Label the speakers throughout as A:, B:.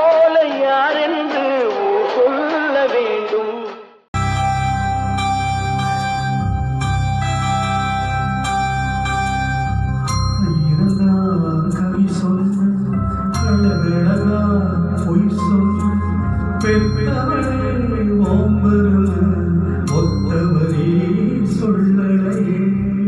A: போல யார் என்று ஊர் சொல்ல வேண்டும்
B: இருந்தால் கவி சொன்ன அழகழகா பொய் சொன்ன பெற்றவரே ஓம்பெரும ஒத்தவரே சொல்லலையே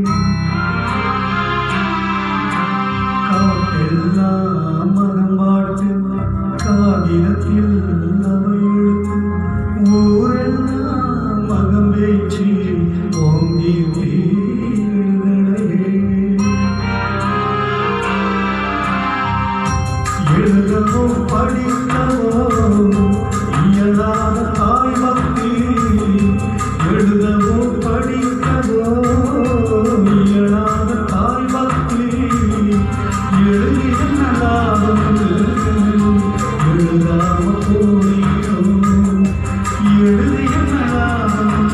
B: காட்டெல்லாம் மகம்பாட்டு காகிதத்தில் அவை எழுத்து ஊரெல்லாம் மகம் பேச்சு ஓங்கி எழுதலையே எழுதவோ படிக்கவோ இயலாத தாய் பக்தி எழுதவோ படிக்கவோ இயலாத தாய் பக்தி எழுதிய நல்லாதம் எழுதாம போனீரும் எழுதிய நல்லாதம்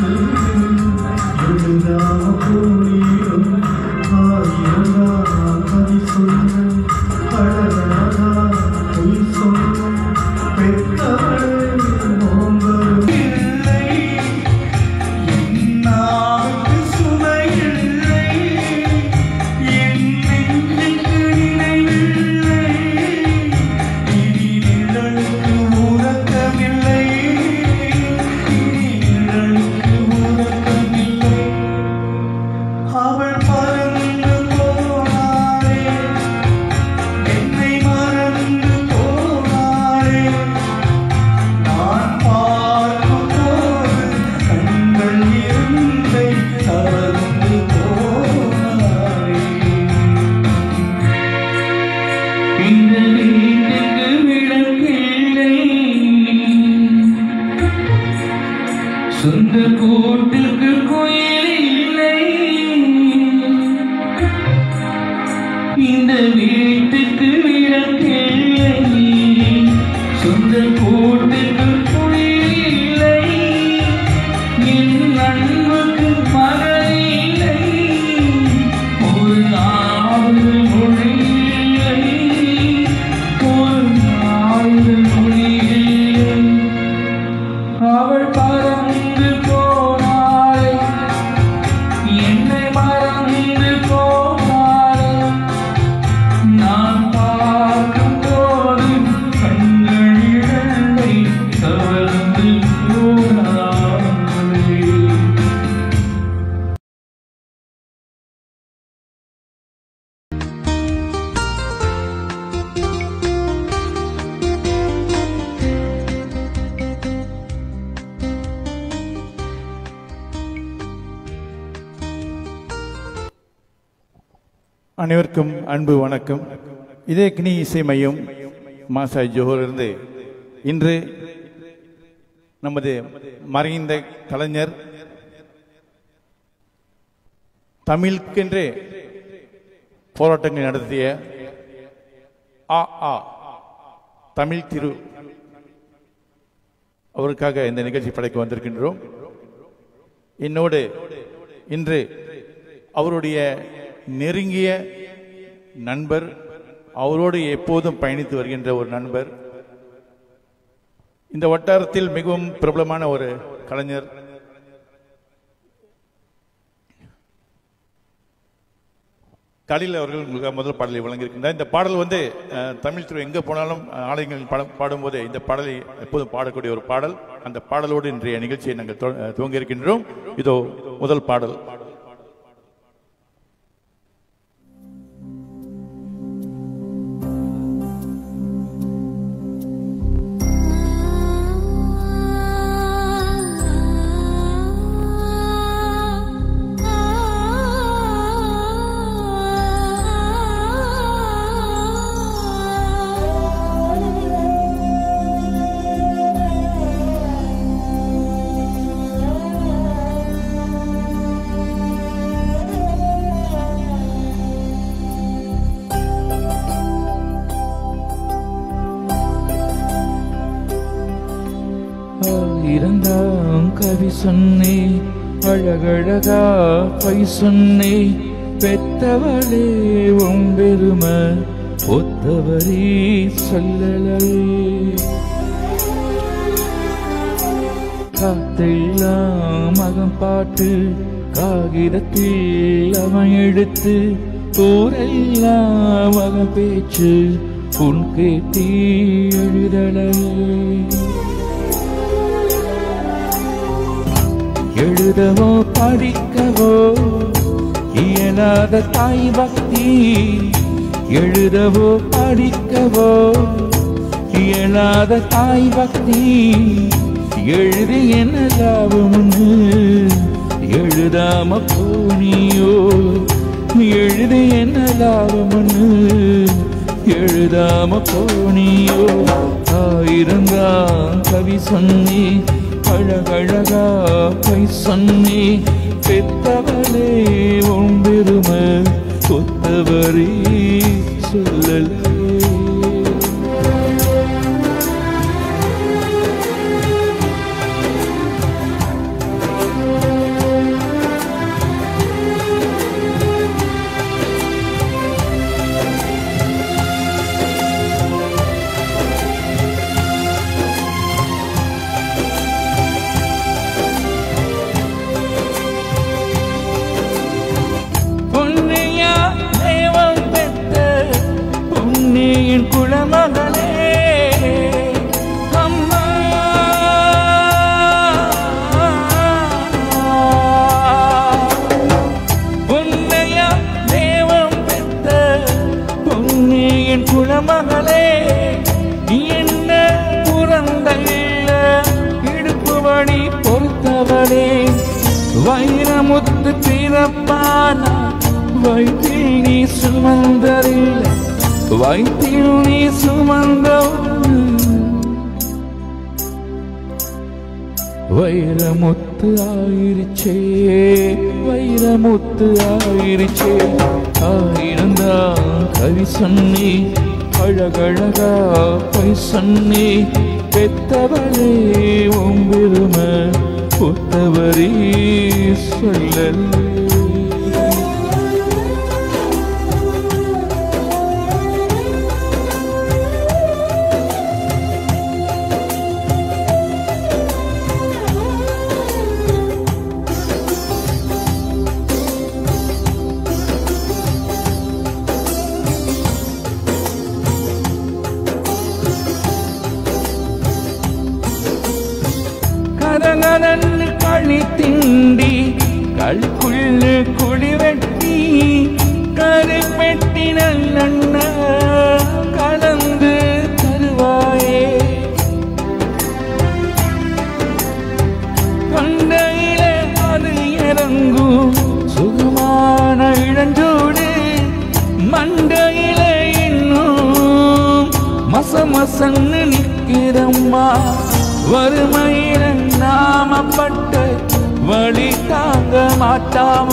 B: எழுதாம போனீரும் ஆயிரம் கவி சொன்ன அழகழகா பொய் சொன்ன பெற்றவளே நோம்பரும் இல்லை என்னாவுக்கு சுமையில்லை என் நெஞ்சுக்கு நினைவில்லை இனி நிழலுக்கு உறக்கமில்லை இனி நிழலுக்கு உறக்கமில்லை அவள் பறந்து போனாளே என்னை மறந்து போனாளே நான் பார்க்கும் போது கண்கள் இருந்தை கலந்து போனாளே
C: இந்த வீட்டுக்கு விளக்கில்லை சொந்த கூட்டுக்கு கோயில் இல்லை இந்த வீட்டுக்கு விளக்கில்லை சொந்த கூட்டுக்கு கோயில் இல்லை என் அன்புக்கு மகள் இல்லை ஒரு ஆறு மொழி இல்லை ஒரு ஆறு மொழி இல்லை அவள் பறந்து போனாள் என்னை மறந்து போனாள் நான் பார்க்கும் போது கண்கள் இரண்டை கவர்ந்து போனாள்
D: அனைவருக்கும் அன்பு வணக்கம் இதே கினி இசை மையம் மாசாய் ஜோஹரிலிருந்து இன்று நமது மறைந்த கலைஞர் தமிழுக்கென்றே போராட்டங்கள் நடத்திய ஆ ஆ தமிழ் திரு அவருக்காக இந்த நிகழ்ச்சி படைக்க வந்திருக்கின்றோம் என்னோடு இன்று அவருடைய நெருங்கிய நண்பர் அவரோடு எப்போதும் பயணித்து வருகின்ற ஒரு நண்பர் இந்த வட்டாரத்தில் மிகவும் பிரபலமான ஒரு கலைஞர் கலில் அவர்கள் உங்களுக்கு முதல் பாடலை வழங்கியிருக்கின்றார் இந்த பாடல் வந்து அஹ், தமிழ் திரு எங்கே போனாலும் அஹ், ஆலயங்களில் பாடும் பாடும்போது இந்த பாடலை எப்போதும் பாடக்கூடிய ஒரு பாடல் அந்த பாடலோடு இன்றைய நிகழ்ச்சியை நாங்கள் துவ- அஹ், துவங்கியிருக்கின்றோம் இதோ முதல் பாடல்
C: இருந்தாம் கவி சொன்னே அழகழகா பொய் சொன்னே பெத்தவளே உம்பெரும ஒத்தவரே சொல்லலே காத்தெல்லாம் மகம் பாட்டு காகிதத்தில் அவன் எடுத்து ஊரெல்லாம் மகன் பேச்சு உன் கேட்டி எழுதலையே எழுதவோ படிக்கவோ இயலாத தாய் பக்தி எழுதவோ படிக்கவோ இயலாத தாய் பக்தி எழுதி என்ன லாபம்னு எழுதாம போனியோ எழுதி என்ன லாபம்னு எழுதாம போனியோ ஆயிரந்தான் கவி சொன்னி அழகழகா பொய் சொன்னி பெத்தவளே உன் பெருமை கொத்தவரே சொல்லலே பொன்னையா தேவம் பெற்ற பொன்னியின் குலமகளே அம்மா பொன்னையா தேவம் பெற்ற பொன்னியின் குலமகளே நீ என்ன புறந்தள்ள இடுப்பு வழி பொறுத்தவளே வைரமுத்து பிறப்பானா வயிற்றில் நீ சுமந்ததில்லை வயிற்றில் நீ சுமந்த வைரமுத்து ஆயிருச்சே வைரமுத்து ஆயிருச்சே ஆயிருந்தான் கவி சொன்னி அழகழகா பொய் சொன்னி பெத்தவளே உன் பெருமை புத்தவரே சொல்லலே கரகரன்னு களி திண்டி கல்குள்ளு குழி வெட்டி கருப்பெட்டி நல்லண்ண கலந்து தருவாயே கொண்டையில அது இறங்கும் சுகமான இளஞ்சூடு மண்டையில இன்னும் மச மசன்னு நிற்கிறம்மா வறுமையில நாமப்பட்ட வழி தாங்க மாட்டாம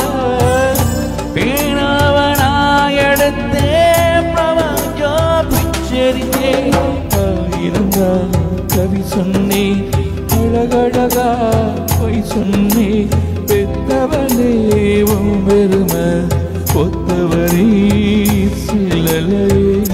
C: பேணவனாயெடுத்தே பிரபஞ்சம் பிச்சரித்தே இருந்தா கவி சொன்னே அழகழகா பொய் சொன்னே பெத்தவனே உன் பெருமை கொத்தவரே சிலலே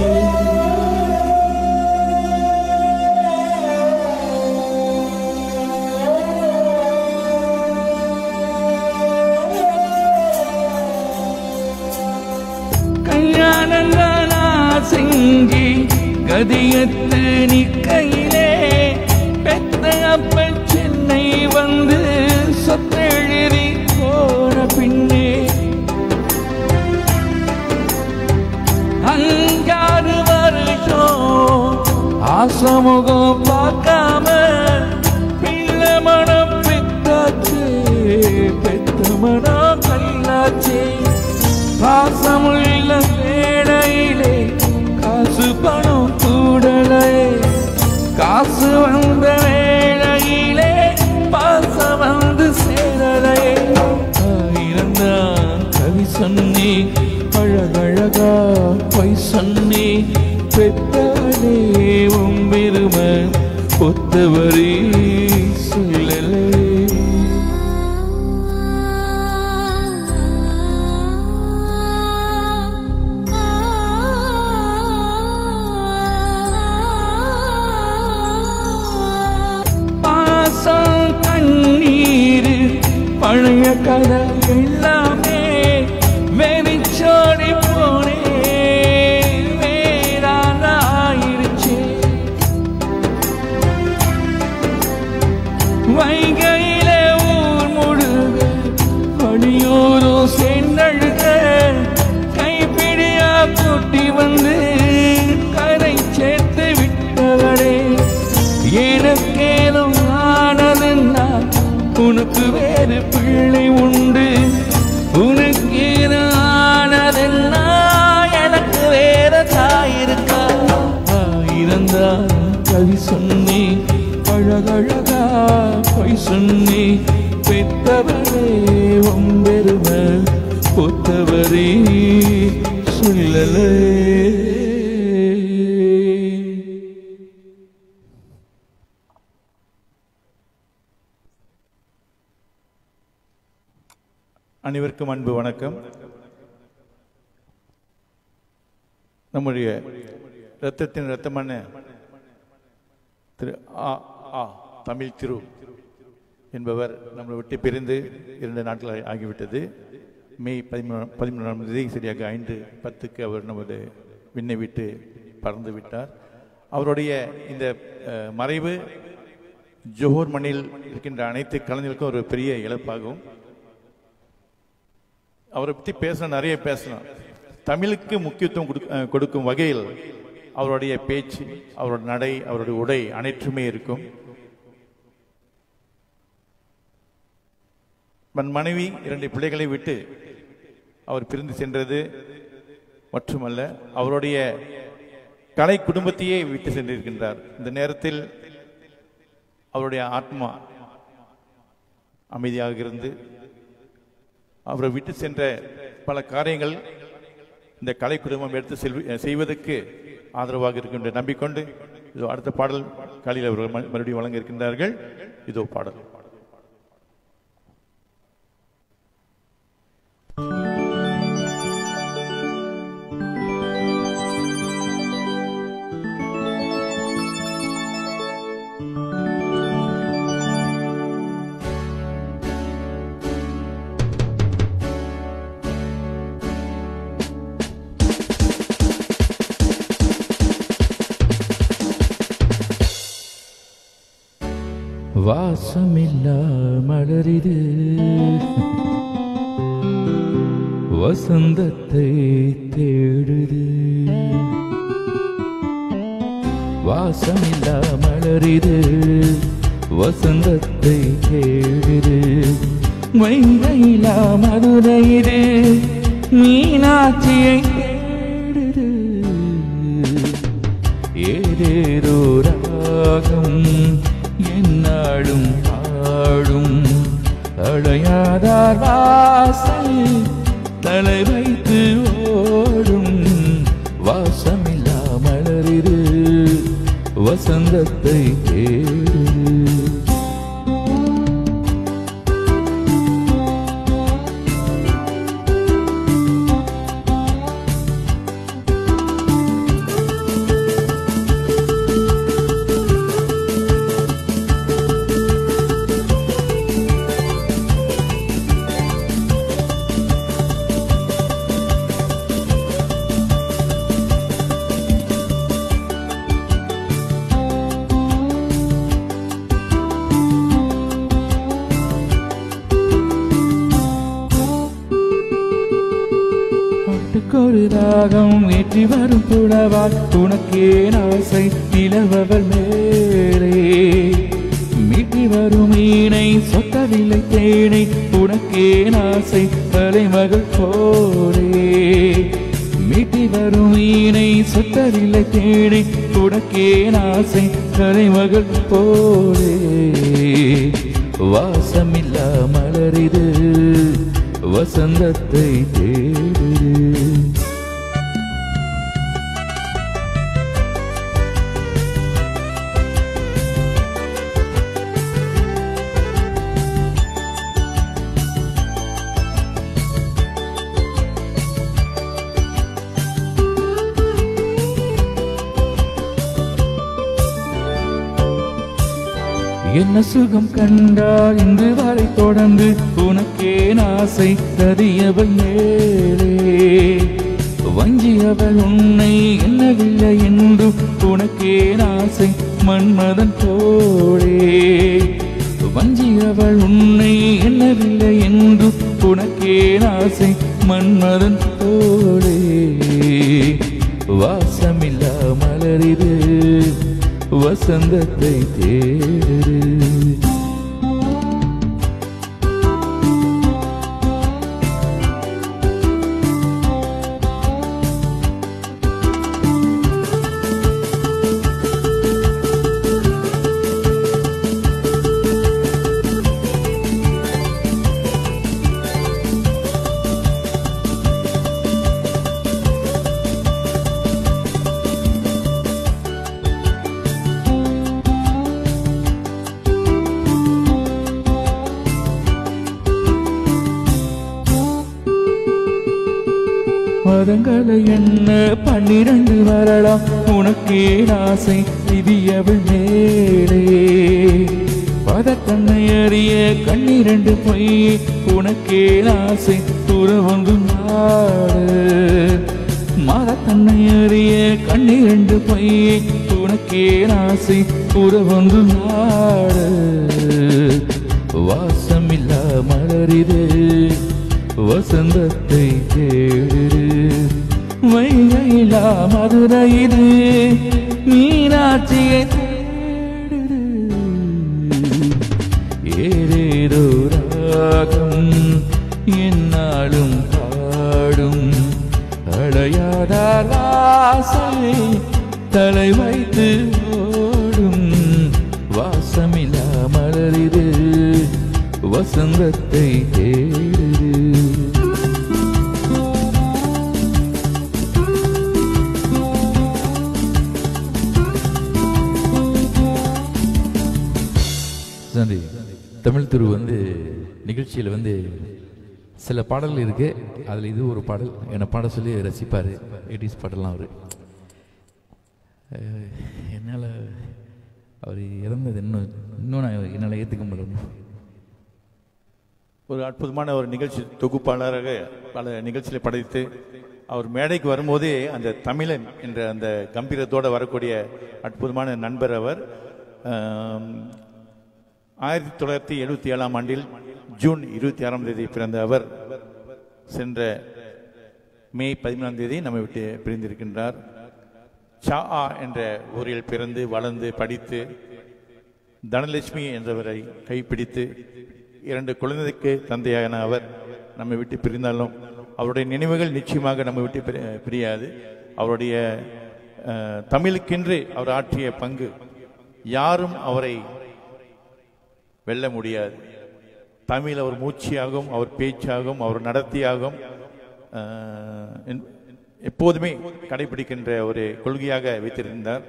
C: கல்யாணங்களா செஞ்சி கதியத்து நிற்கையிலே பெத்த அப்பன் சென்னை வந்து சொத்தெழுதி போன பின்னே அஞ்சாறு வருஷம் ஆசமுகம் பார்க்காம பிள்ளை மனம் பெத்தாச்சு பெத்த மனம் கல்லாச்சே பாசமுள்ள வேளையிலே காசு பணம் கூடலே காசு வந்த வேளையிலே பாசம் வந்து சேரலே ஆயிரந்தான் கவி சொன்னே அழகழகா பொய் சொன்னே பெத்தவனே உன் பெருமை கொத்தவரே சொல்லலே பாசம் கண் பழைய கதை எல்லாமே வெறிச்சோடி போனே வேறாக ஆயிருச்சே வைகையில ஊர் முழுக வழியோரும் சேர்ந்தழுக கைப்பிடியா கூட்டி வந்து கரை சேர்த்து விட்டவளே எனக்கேதும் ஆனதுன்னா உனக்கு வேறு பிள்ளை உண்டு உனக்கு ஏது ஆனதுன்னா எனக்கு வேற தாயிருக்கா இருந்தால் கவி சொன்னே அழகழகா பொய் சொன்னே பெத்தவரே ஒம்பெரும பொத்தவரே சொல்லலே
D: அனைவருக்கும் அன்பு வணக்கம் நம்முடைய இரத்தத்தின் இரத்தமான திரு ஆ ஆ தமிழ் திரு என்பவர் நம்மளை விட்டு பிரிந்து இரண்டு நாட்கள் ஆகிவிட்டது மே பதிமூணு பதிமூணாம் தேதி சரியாக ஐந்து பத்துக்கு அவர் நமது விண்ணை விட்டு பறந்து விட்டார் அவருடைய இந்த அஹ், மறைவு ஜோஹர் மண்ணில் இருக்கின்ற அனைத்து கலைஞர்களுக்கும் ஒரு பெரிய இழப்பாகும் அவரை பற்றி பேச நிறைய பேசலாம் தமிழுக்கு முக்கியத்துவம் கொடுக்க- அஹ் கொடுக்கும் வகையில் அவருடைய பேச்சு அவரோட நடை அவருடைய உடை அனைத்துமே இருக்கும் தன் மனைவி இரண்டு பிள்ளைகளை விட்டு அவர் பிரிந்து சென்றது மட்டுமல்ல அவருடைய கலை குடும்பத்தையே விட்டு சென்றிருக்கின்றார் இந்த நேரத்தில் அவருடைய ஆத்மா அமைதியாக இருந்து அவரை விட்டு சென்ற பல காரியங்கள் இந்த கலை குடும்பம் எடுத்து செல்வ செய்வதற்கு ஆதரவாக இருக்கும் என்று நம்பிக்கொண்டு இதோ அடுத்த பாடல் காலையில் அவர்கள் மறு- மறுபடியும் வழங்க இருக்கின்றார்கள் இதோ பாடல்
C: வாசமில்லா மலரிது வசந்தத்தை தேடுது வாசமில்லா மலரிது வசந்தத்தை தேடுது வைகையிலா மதுரை இது மீனாட்சியை தேடுது ஏதேதோ ராகம் என்னாடும் பாடும் அடையாதார் வாசல் தலை வைத்து ஓடும் வாசமில்லா மலரிது வசந்தத்தை தேடுது பாட்டுக்கொரு ராகம் ஏற்றி வரும் புலவால் உனக்கே ஆசை நிலவவர் மேலே மீட்டி வரும் மீனை சொத்தவில்லை தேனை உனக்கே ஆசை தலைமகள் போலே மீட்டி வரும் மீனை சொத்தவில்லை தேனை உனக்கே ஆசை தலைமகள் போலே வாசமில்லா மலரிது வசந்தத்தை தேடுது என்ன சுகம் கண்டா இன்று வரை தொடர்ந்து உனக்கே ஆசை ததியவள் மேலே வஞ்சியவள் உன்னை என்னவில்லை என்று உனக்கே ஆசை மன்மதன் தோழே வஞ்சியவள் உன்னை என்னவில்லை என்று உனக்கே ஆசை மன்மதன் தோழே வாசமில்லா மலரிது வசந்தத்தை தேடு மதங்களை என்ன பன்னிரண்டு வரலாம் உனக்கே ஆசை விதியவள் மேலே பதக்கண்ணை அறிய கண்ணிரண்டு பொய் உனக்கே ஆசை துறவொன்று நாடு மதக்கண்ணை அறிய கண்ணிரண்டு பொய் உனக்கே ஆசை துறவொன்று நாடு வாசமில்லா மலரிது வசந்தத்தை தேடு வைகையிலா மதுரையிது மீனாட்சியை தேடு ஏதேதோ ராகம் என்னாலும் பாடும் அடையாதார் வாசலை தலை வைத்து ஓடும் வாசமில்லா மலரிது வசந்தத்தை தேடு நன்றி தமிழ் துரு வந்து நிகழ்ச்சியில் வந்து சில பாடல்கள் இருக்கு அதில் இது ஒரு பாடல் என்னை பாட சொல்லி ரசிப்பார் எயிட்டிஸ் பாடலாம் அவர் என்னால் அவர் இறந்தது இன்னும் இன்னும் நான் என்னால் ஏற்றுக்க முடியல
D: ஒரு அற்புதமான ஒரு நிகழ்ச்சி தொகுப்பாளராக பல நிகழ்ச்சிகளை படைத்து அவர் மேடைக்கு வரும்போதே அந்த தமிழன் என்ற அந்த கம்பீரத்தோடு வரக்கூடிய அற்புதமான நண்பர் அவர் ஆம், ஆயிரத்தி தொள்ளாயிரத்தி எழுபத்தி ஏழாம் ஆண்டில் ஜூன் இருபத்தி ஆறாம் தேதி பிறந்த அவர் சென்ற மே பதிமூணாம் தேதி நம்மை விட்டு பிரிந்திருக்கின்றார் சா ஆ என்ற ஊரில் பிறந்து வளர்ந்து படித்து தனலட்சுமி என்றவரை கைப்பிடித்து இரண்டு குழந்தைக்கு தந்தையான அவர் நம்மை விட்டு பிரிந்தாலும் அவருடைய நினைவுகள் நிச்சயமாக நம்மை விட்டு பிரி- பிரியாது அவருடைய அஹ், தமிழுக்கென்று அவர் ஆற்றிய பங்கு யாரும் அவரை வெல்ல முடியாது தமிழ் அவர் மூச்சியாகவும் அவர் பேச்சாகவும் அவர் நடத்தியாகவும் அஹ், என்- எப்போதுமே கடைபிடிக்கின்ற ஒரு கொள்கையாக வைத்திருந்தார்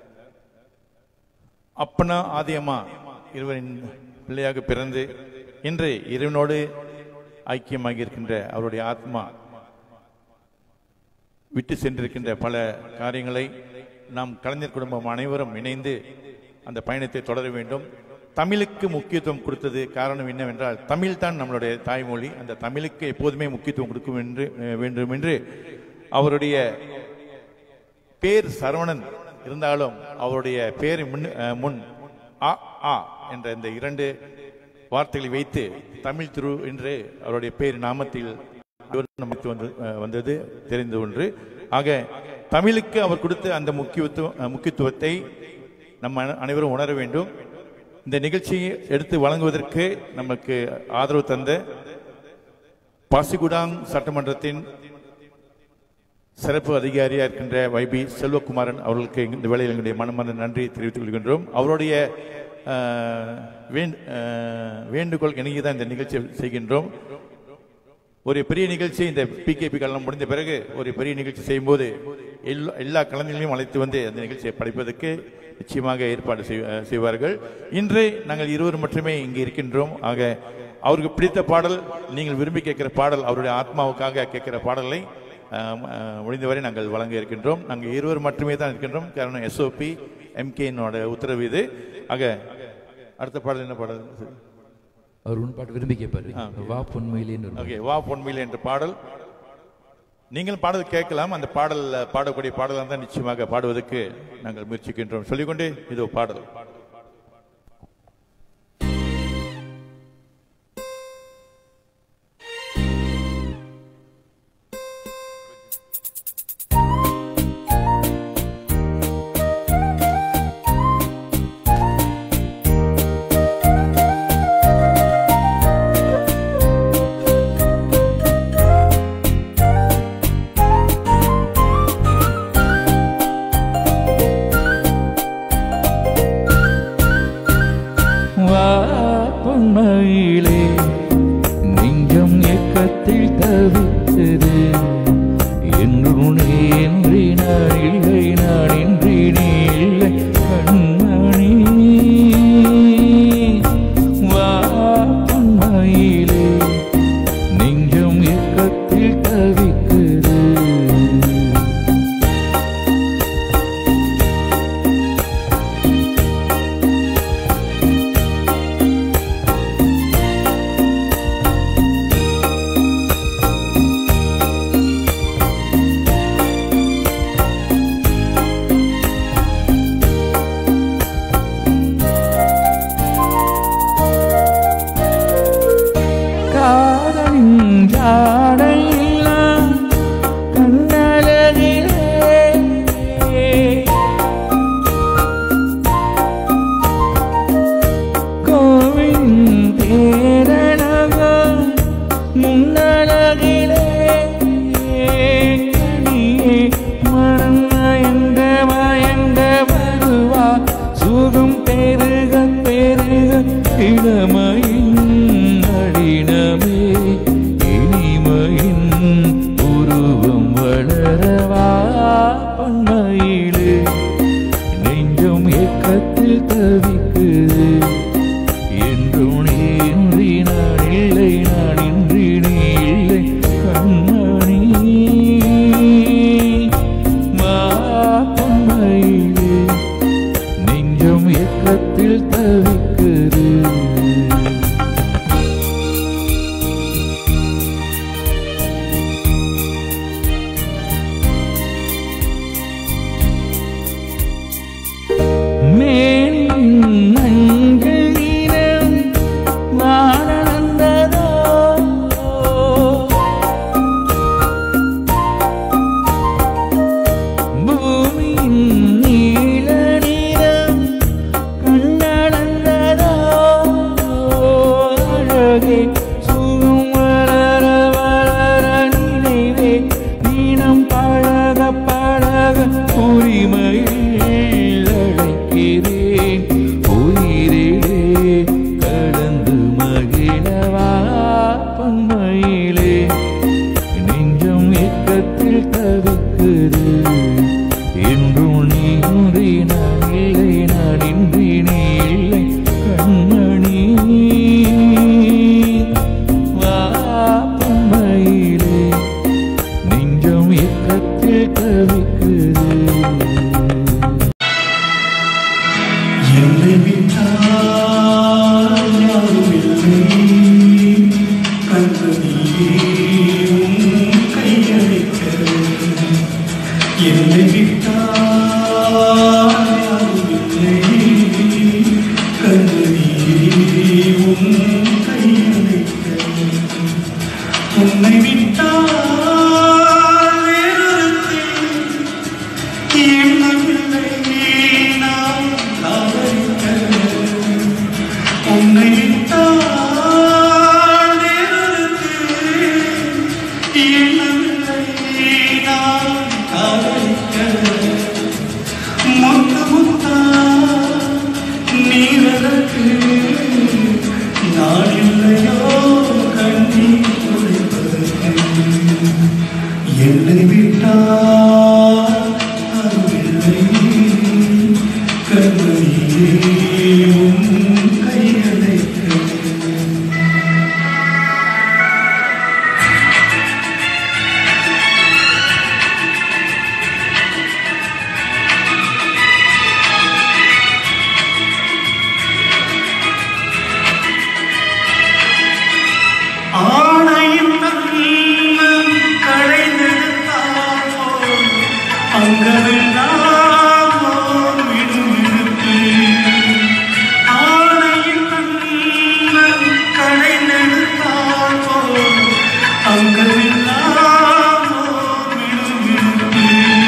D: அப்பனா ஆதியம்மா இருவரின் பிள்ளையாக பிறந்து இன்று இறைவனோடு ஐக்கியமாகி இருக்கின்ற அவருடைய ஆத்மா விட்டு சென்றிருக்கின்ற பல காரியங்களை நாம் கலைஞர் குடும்பம் அனைவரும் இணைந்து அந்த பயணத்தை தொடர வேண்டும் தமிழுக்கு முக்கியத்துவம் கொடுத்தது காரணம் என்னவென்றால் தமிழ் தான் நம்மளுடைய தாய்மொழி அந்த தமிழுக்கு எப்போதுமே முக்கியத்துவம் கொடுக்கும் என்று அஹ், வேண்டும் என்று அவருடைய பேர் சரவணன் இருந்தாலும் அவருடைய பேரை முன் அஹ், முன் ஆ ஆ என்ற இந்த இரண்டு வார்த்தைகளை வைத்து தமிழ் திரு என்று அவருடைய பேர் நாமத்தில் நமக்கு வந்து அஹ், வந்தது தெரிந்த ஒன்று ஆக தமிழுக்கு அவர் கொடுத்த அந்த முக்கியத்துவம் அஹ், முக்கியத்துவத்தை நம்ம அன- அனைவரும் உணர வேண்டும் இந்த நிகழ்ச்சியை எடுத்து வழங்குவதற்கு நமக்கு ஆதரவு தந்த பாசிகுடாங் சட்டமன்றத்தின் சிறப்பு அதிகாரியா இருக்கின்ற வைபி செல்வகுமாரன் அவர்களுக்கு இந்த வேளையில் எங்களுடைய மனமார்ந்த நன்றி தெரிவித்துக் கொள்கின்றோம் அவருடைய அஹ், வேண்- அஹ், வேண்டுகோள் இணங்கி தான் இந்த நிகழ்ச்சியை செய்கின்றோம் ஒரு பெரிய நிகழ்ச்சி இந்த பிகேபி காலம் முடிந்த பிறகு ஒரு பெரிய நிகழ்ச்சி செய்யும்போது எல்லா எல்லா கலைஞர்களையும் அழைத்து வந்து அந்த நிகழ்ச்சியை படிப்பதற்கு நிச்சயமாக ஏற்பாடு செய்- அஹ், செய்வார்கள் இன்று நாங்கள் இருவர் மட்டுமே இங்கே இருக்கின்றோம் ஆக அவருக்கு பிடித்த பாடல் நீங்கள் விரும்பி கேட்கிற பாடல் அவருடைய ஆத்மாவுக்காக கேட்கிற பாடலை அஹ், அஹ், முடிந்தவரை நாங்கள் வழங்க இருக்கின்றோம் நாங்கள் இருவர் மட்டுமே தான் இருக்கின்றோம் காரணம் எஸ்ஓபி எம்கேனோட உத்தரவு இது ஆக அடுத்த பாடல் என்ன பாடல்
C: அவர் ஒன்று பாட்டு விரும்பி கேட்பாரு
D: ஆ.
C: வா பொன்மையிலேன்னு ஒரு
D: ஓகே வா பொன்மையில் என்ற பாடல் நீங்களும் பாடல் கேட்கலாம் அந்த பாடல் பாடக்கூடிய பாடலாக தான் நிச்சயமாக பாடுவதற்கு நாங்கள் முயற்சிக்கின்றோம் சொல்லிக்கொண்டே இதோ பாடல்
C: வா பொன்மையிலே நெஞ்சம் ஏக்கத்தில் தவித்தது என்றும் நீ இன்றி நான் இல்லை நான் இன்றி நீ இல்லை கண்மணி வா பொன்மையிலே நெஞ்சம் ஏக்கத்தில் தவிக்குது காதலின் ஜாடையெல்லாம் கண்ணழகிலே கோவின் தேரழகம் முன்னழகிலே கனியே மனம் மயங்க மயங்க வருவா சுகம் பெருக பெருக இளமையின் அடினமே இனிமையின் உருவம் வளரவா பண்மையிலே நெஞ்சம் ஏக்கத்தில் தவிக்குது என்றும் நீ இன்றி நான் இல்லை நான் இன்றி நீ இல்லை கண்மணி வா பொன்மையிலே நெஞ்சம் ஏக்கத்தில் தவிக்குது மேனின் மஞ்சள் நீரம் வானந்ததோ பூமியின் நீல நீரம் கண்ணடந்ததோ அழகே சுகம் வளர வளர நினைவே நீனம் பழக பழக உரிமையில் அழைக்கிறேன் உயிரிலே கடந்து மகிழவா பன்மையிலே நெஞ்சம் ஏக்கத்தில் தவிக்குது என்றும் நீ இன்றி நான் இல்லை நான் இன்றி நீ இல்லை கண்மணி வா பொன்மையிலே நெஞ்சம் ஏக்கத்தில் தவிக்குது
B: என்னை விட்டால் யாரும் இல்லை கண்மணியே உன் கையளிக்க என்னை விட்டால் யாரும் இல்லை கண்மணியே உன் கையளிக்க உன்னை விட்டால் வேறொருத்தி எண்ணமில்லை நான் காதலிக்க. உன்னை விட்டால் வேறொருத்தி எண்ணமில்லை நான் காதலிக்க. முத்து முத்தா நீரதற்கு நான் இல்லையோ கண்ணீர் துடைப்பதற்கு என்னை விட்டால் அருளில்லை கண்மணியே உன் கையடைக்க அங்கமெல்லாம் ஓர் விடுவிடுப்பு. ஆனையின் அண்ணன் கடைந்தெடுத்தார் போல் அங்கமெல்லாம் ஓர் விடுவிடுப்பு.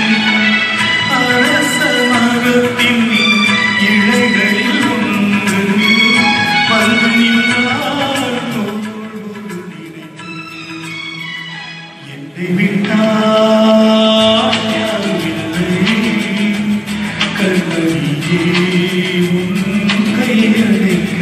B: அரச மரத்தின் இலைகளில் ஒன்று வந்து நின்றார் தோளோடு நினைத்து. என்னை விட்டால் யாரும் இல்லை. கண்மணியே உன் கையடைக்க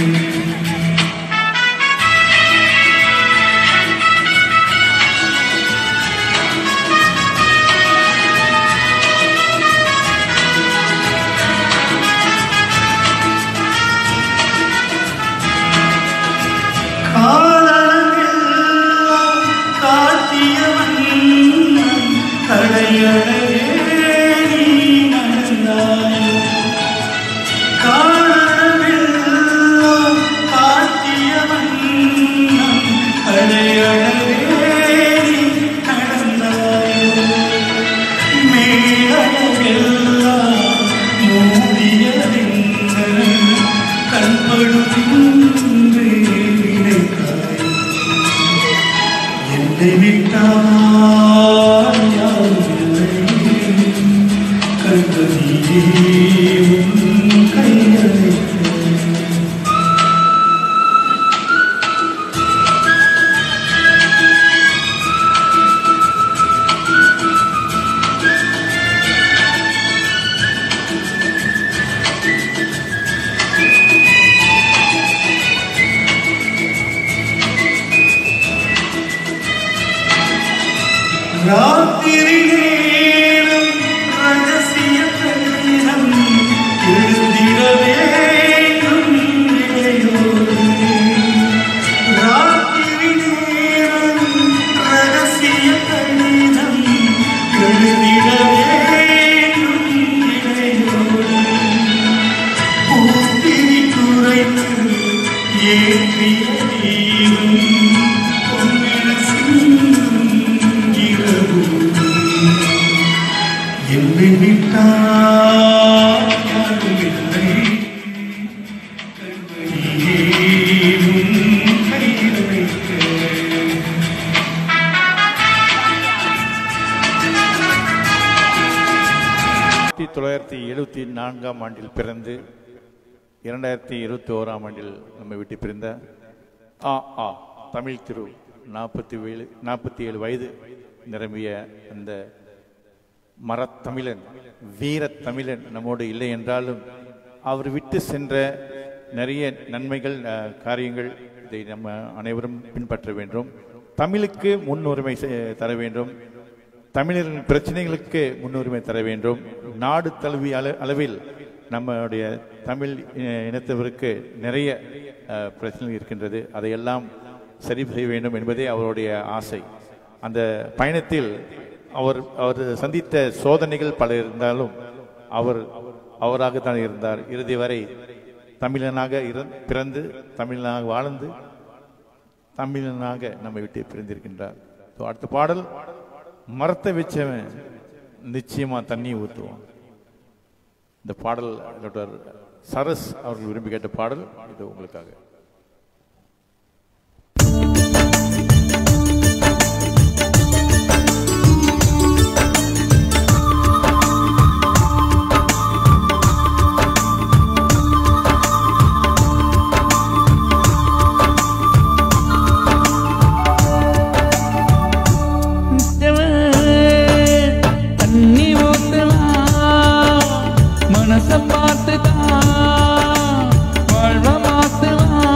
B: காலமெல்லாம் காட்டியவன் கடையழகே நீ நடந்தாய். காலமெல்லாம் காட்டியவன் கடையழகே நீ நடந்தாய். மேலழகெல்லாம் மூடியதென்ன கண்படுகின்றே நினைத்தாய் என்னை விட்டால் யாரும் இல்லை கண்பதியே உன் கையழைக்க ராத்திரி நேரம் ரகசிய கடிதம் எழுதிட வேண்டும் இளையோரே. ராத்திரி நேரம் ரகசிய கடிதம் எழுதிட வேண்டும் இளையோரே. பூத்திரி துரைத்து ஏற்றிய தீவும் பொன்னென சிந்தும் இரவு. என்னை விட்டால் யாரும் இல்லை. கண்மணியே உன் கையில் வைக்க
D: ஆயிரத்தி தொள்ளாயிரத்தி எழுபத்தி நான்காம் ஆண்டில் பிறந்து இரண்டாயிரத்தி இருபத்தி ஓராம் ஆண்டில் நம்ம விட்டு பிரிந்த ஆ ஆ தமிழ் திரு நாற்பத்தி ஏழு நாற்பத்தி ஏழு வயது நிரம்பிய அந்த மரத்தமிழன் வீரத் தமிழன் நம்மோடு இல்லை என்றாலும் அவர் விட்டு சென்ற நிறைய நன்மைகள் அஹ், காரியங்கள் இதை நம்ம அனைவரும் பின்பற்ற வேண்டும் தமிழுக்கு முன்னுரிமை செ- தர வேண்டும் தமிழரின் பிரச்சனைகளுக்கு முன்னுரிமை தர வேண்டும் நாடு தழுவிய அள- அளவில் நம்முடைய தமிழ் இ- இனத்தவருக்கு நிறைய அஹ், பிரச்சனைகள் இருக்கின்றது அதையெல்லாம் சரி செய்ய வேண்டும் என்பதே அவருடைய ஆசை அந்த பயணத்தில் அவர் அவர் சந்தித்த சோதனைகள் பல இருந்தாலும் அவர் அவராக தான் இருந்தார் இறுதி வரை தமிழனாக இரு- பிறந்து தமிழனாக வாழ்ந்து தமிழனாக நம்மை விட்டு பிரிந்திருக்கின்றார் So, அடுத்த பாடல் மரத்தை வச்சவன் நிச்சயமா தண்ணி ஊற்றுவான் இந்த பாடல் டாக்டர் சரஸ் அவர்கள் விரும்பி கேட்ட பாடல் இது உங்களுக்காக
E: தண்ணி ஊத்தலாம் மனச பார்த்துதான் வாழ்வ மாத்தலாம்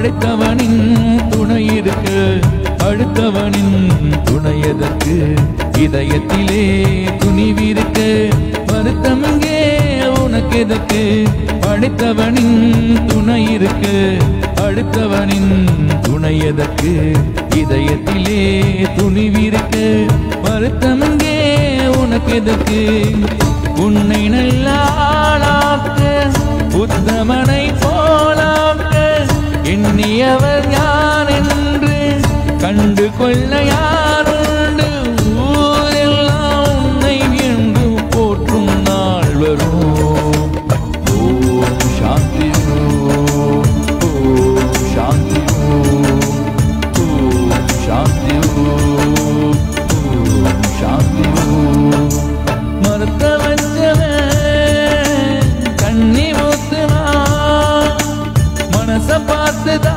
C: படைத்தவனின் துணை இருக்கு அடுத்தவனின் துணை எதற்கு இதயத்திலே துணிவிருக்கு வருத்தம் இங்கே உனக்கு எதற்கு படைத்தவனின் துணை இருக்கு அடுத்தவனின் துணை எதற்கு இதயத்திலே துணிவிருக்கு வருத்தம் இங்கே உனக்கு எதற்கு உன்னை நல்லாளாக்க உத்தமனை போலாக்க எண்ணியவர் யார் என்று கண்டு கொள்ள யாருண்டு ஊரெல்லாம் உன்னை என்று போற்றும் நாள் வரும் ஓம் சாந்தி ஓம் ஓம் சாந்தி ஓம் ஓம் சாந்தி ஓம் ஓம் சாந்தி ஓம் மறுத்த வச்சவன் கண்ணி ஊத்துனா மனச பார்த்துதா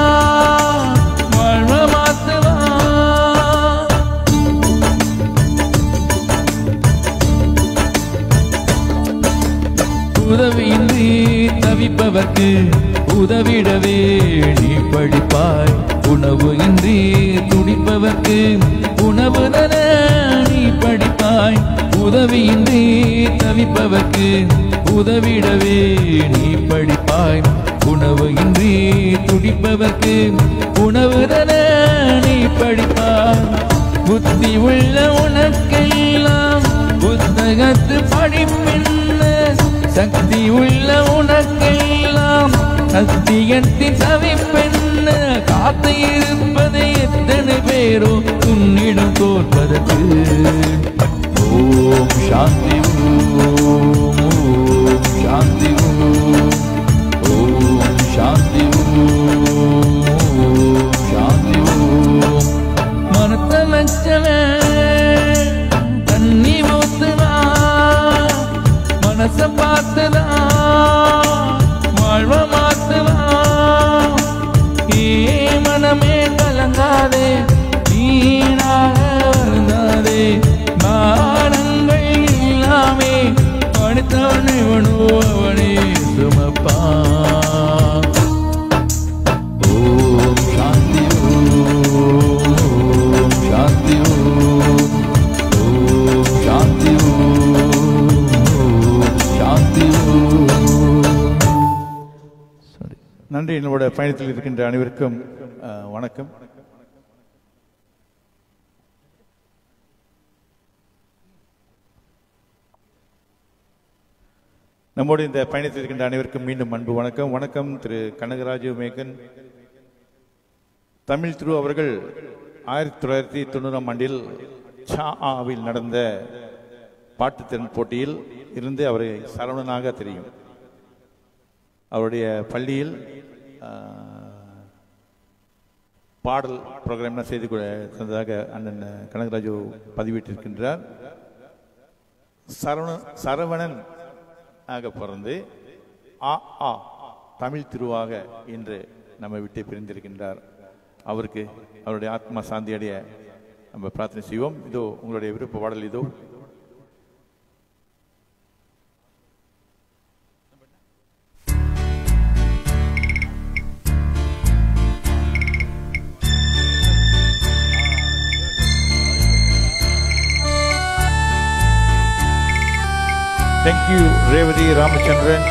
C: வாழ்வ மாத்துவா உதவியின்றி தவிப்பவர்க்கு உதவிடவே நீ படிப்பாய் உணவு இன்றி துடிப்பவர்க்கு உணவு தர நீ படிப்பாய் உதவியின்றி தவிப்பவர்க்கு உதவிடவே நீ படிப்பாய் உணவு இன்றி துடிப்பவர்க்கு உணவு தர நீ படிப்பாய் புத்தி உள்ள உனக்கெல்லாம் புத்தகத்து படிப்பின்ன சக்தி உள்ள உனக்கெல்லாம் சத்தியத்தின் தவிப்பென்ன காத்து இருப்பது எத்தனை பேரோ உன்னிடம் தோற்பதற்கு ஓம் சாந்தி ஓம் ஓம் சாந்தி ஓம் ஓம் சாந்தி ஓம் ஓம் சாந்தி ஓம் மனத்த வச்சவன் தண்ணி ஊத்துவா மனச பார்த்துதா வாழ்வ மாத்துவா ஏ மனமே கலங்காதே நீனாக வருந்தாதே மானங்கள் எல்லாமே படித்தவன் இவனோ அவனே சுமப்பா ஓம் சாந்தி ஓம் சாந்தி ஓம் ஓம் சாந்தி ஓம் சாந்தி ஓம் சாரி
D: நன்றி என்னோட பயணத்தில் இருக்கின்ற அனைவருக்கும் அஹ், வணக்கம் நம்மோடு இந்த பயணத்தில் இருக்கின்ற அனைவருக்கும் மீண்டும் அன்பு வணக்கம் வணக்கம் திரு கனகராஜு மேகன் தமிழ் திரு அவர்கள் ஆயிரத்தி தொள்ளாயிரத்தி தொண்ணூறாம் ஆண்டில் சா ஆவில் நடந்த பாட்டுத்திறன் போட்டியில் இருந்து அவரை சரவணனாக தெரியும் அவருடைய பள்ளியில் ஆஹ், பாடல் ப்ரோக்ராம்லாம் செய்து கொ- தந்ததாக அண்ணன் கனகராஜு பதிவிட்டிருக்கின்றார் சரவண சரவணன் ஆக பிறந்து ஆ ஆ தமிழ் திருவாக இன்று நம்மை விட்டு பிரிந்திருக்கின்றார் அவருக்கு அவருடைய ஆத்மா சாந்தி அடைய நம்ம பிரார்த்தனை செய்வோம் இதோ உங்களுடைய விருப்ப பாடல் இதோ தேங்க்யூ ரேவதி ராமச்சந்திரன்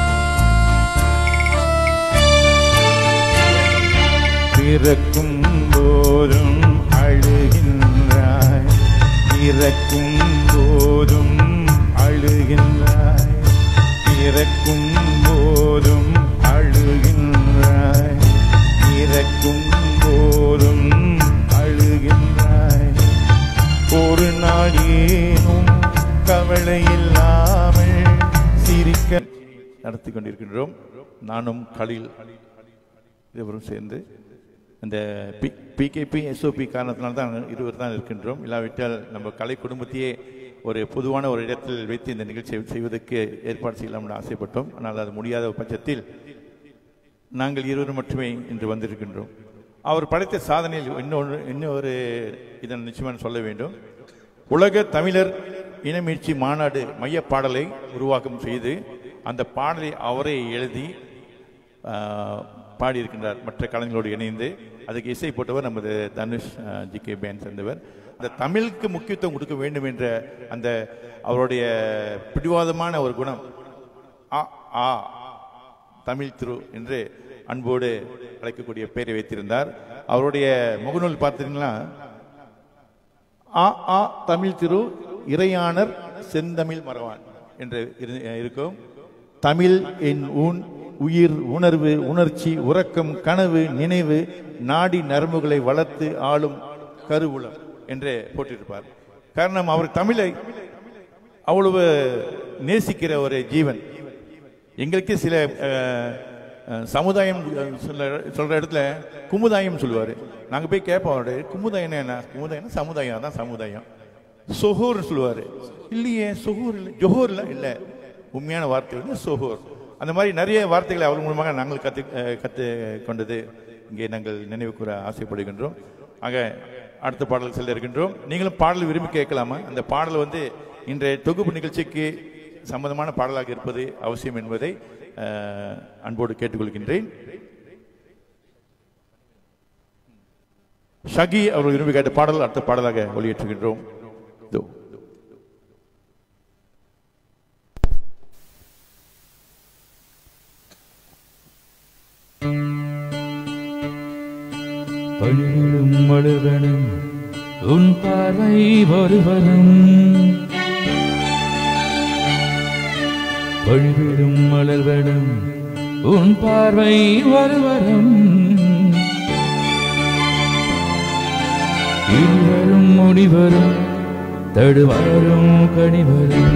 D: பிறக்கும் போதும் அழுகின்றாய் இறக்கும் போதும் அழுகின்றாய் பிறக்கும் போதும் அழுகின்றாய் இறக்கும் போதும் அழுகின்றாய் ஒரு நாளேனும் கவலை இல்லாமல் சிரிக்க நடத்தி கொண்டிருக்கின்றோம் நானும் கலில் இருவரும் சேர்ந்து இந்த பி பிகேபி எஸ்ஓபி காரணத்தினால தான் இருவர் தான் இருக்கின்றோம் இல்லாவிட்டால் நம்ம கலை குடும்பத்தையே ஒரு பொதுவான ஒரு இடத்தில் வைத்து இந்த நிகழ்ச்சியை செய்வதற்கு ஏற்பாடு செய்யலாம்னு ஆசைப்பட்டோம் ஆனால் அது முடியாத பட்சத்தில் நாங்கள் இருவரும் மட்டுமே இன்று வந்திருக்கின்றோம் அவர் படைத்த சாதனையில் இன்னொன்று இன்னொரு இதன் நிச்சயமாக சொல்ல வேண்டும் உலக தமிழர் இனமீட்சி மாநாடு மைய பாடலை உருவாக்கம் செய்து அந்த பாடலை அவரே எழுதி ஆஹ், பாடியிருக்கின்றார் மற்ற கலைஞர்களோடு இணைந்து அதுக்கு இசை போட்டவர் நமது தனுஷ் ஜி கே பேன் சேர்ந்தவர் அந்த தமிழுக்கு முக்கியத்துவம் கொடுக்க வேண்டும் என்ற அந்த அவருடைய பிடிவாதமான ஒரு குணம் ஆ ஆ தமிழ் திரு என்று அன்போடு அழைக்கக்கூடிய பெயரை வைத்திருந்தார் அவருடைய முகநூல் பார்த்தீங்கன்னா ஆ ஆ தமிழ் திரு இறையாணர் செந்தமிழ் மறவான் என்று இரு- இருக்கும் தமிழ் என் ஊன் உயிர் உணர்வு உணர்ச்சி உறக்கம் கனவு நினைவு நாடி நரம்புகளை வளர்த்து ஆளும் கருவூலம் என்று போட்டிருப்பார் காரணம் அவர் தமிழை அவ்வளவு நேசிக்கிற ஒரு ஜீவன் எங்களுக்கு சில அஹ், அஹ், சமுதாயம் அஹ், சொல்ல சொல்ற இடத்துல குமுதாயம் சொல்லுவாரு நாங்க போய் கேட்போம் அவரு குமுதாயம் என்ன குமுதாயம் சமுதாயம் அதான் சமுதாயம் சொஹூர்னு சொல்லுவாரு இல்லையே சொஹூர் இல்லை ஜொஹூர் இல்லை இல்லை உண்மையான வார்த்தை வந்து சொஹூர் அந்த மாதிரி நிறைய வார்த்தைகளை அவர் மூலமாக நாங்கள் கற்று அஹ், கற்று கொண்டது இங்கே நாங்கள் நினைவு கூற ஆசைப்படுகின்றோம் ஆக அடுத்த பாடல் செல்ல இருக்கின்றோம் நீங்களும் பாடல் விரும்பி கேட்கலாமா அந்த பாடல் வந்து இன்றைய தொகுப்பு நிகழ்ச்சிக்கு சம்பந்தமான பாடலாக இருப்பது அவசியம் என்பதை அஹ், அன்போடு கேட்டுக்கொள்கின்றேன் ஷகி அவர்கள் விரும்பி கேட்ட பாடல் அடுத்த பாடலாக ஒளியேற்றுகின்றோம் இதோ.
C: பணிவிடும் மழுவனும் உன் பார்வை ஒருவனும் பழிவிடும் மலர்வனும் உன் பார்வை ஒருவரும் இருவரும் முடிவரும் தடுவாரும் கனிவரும்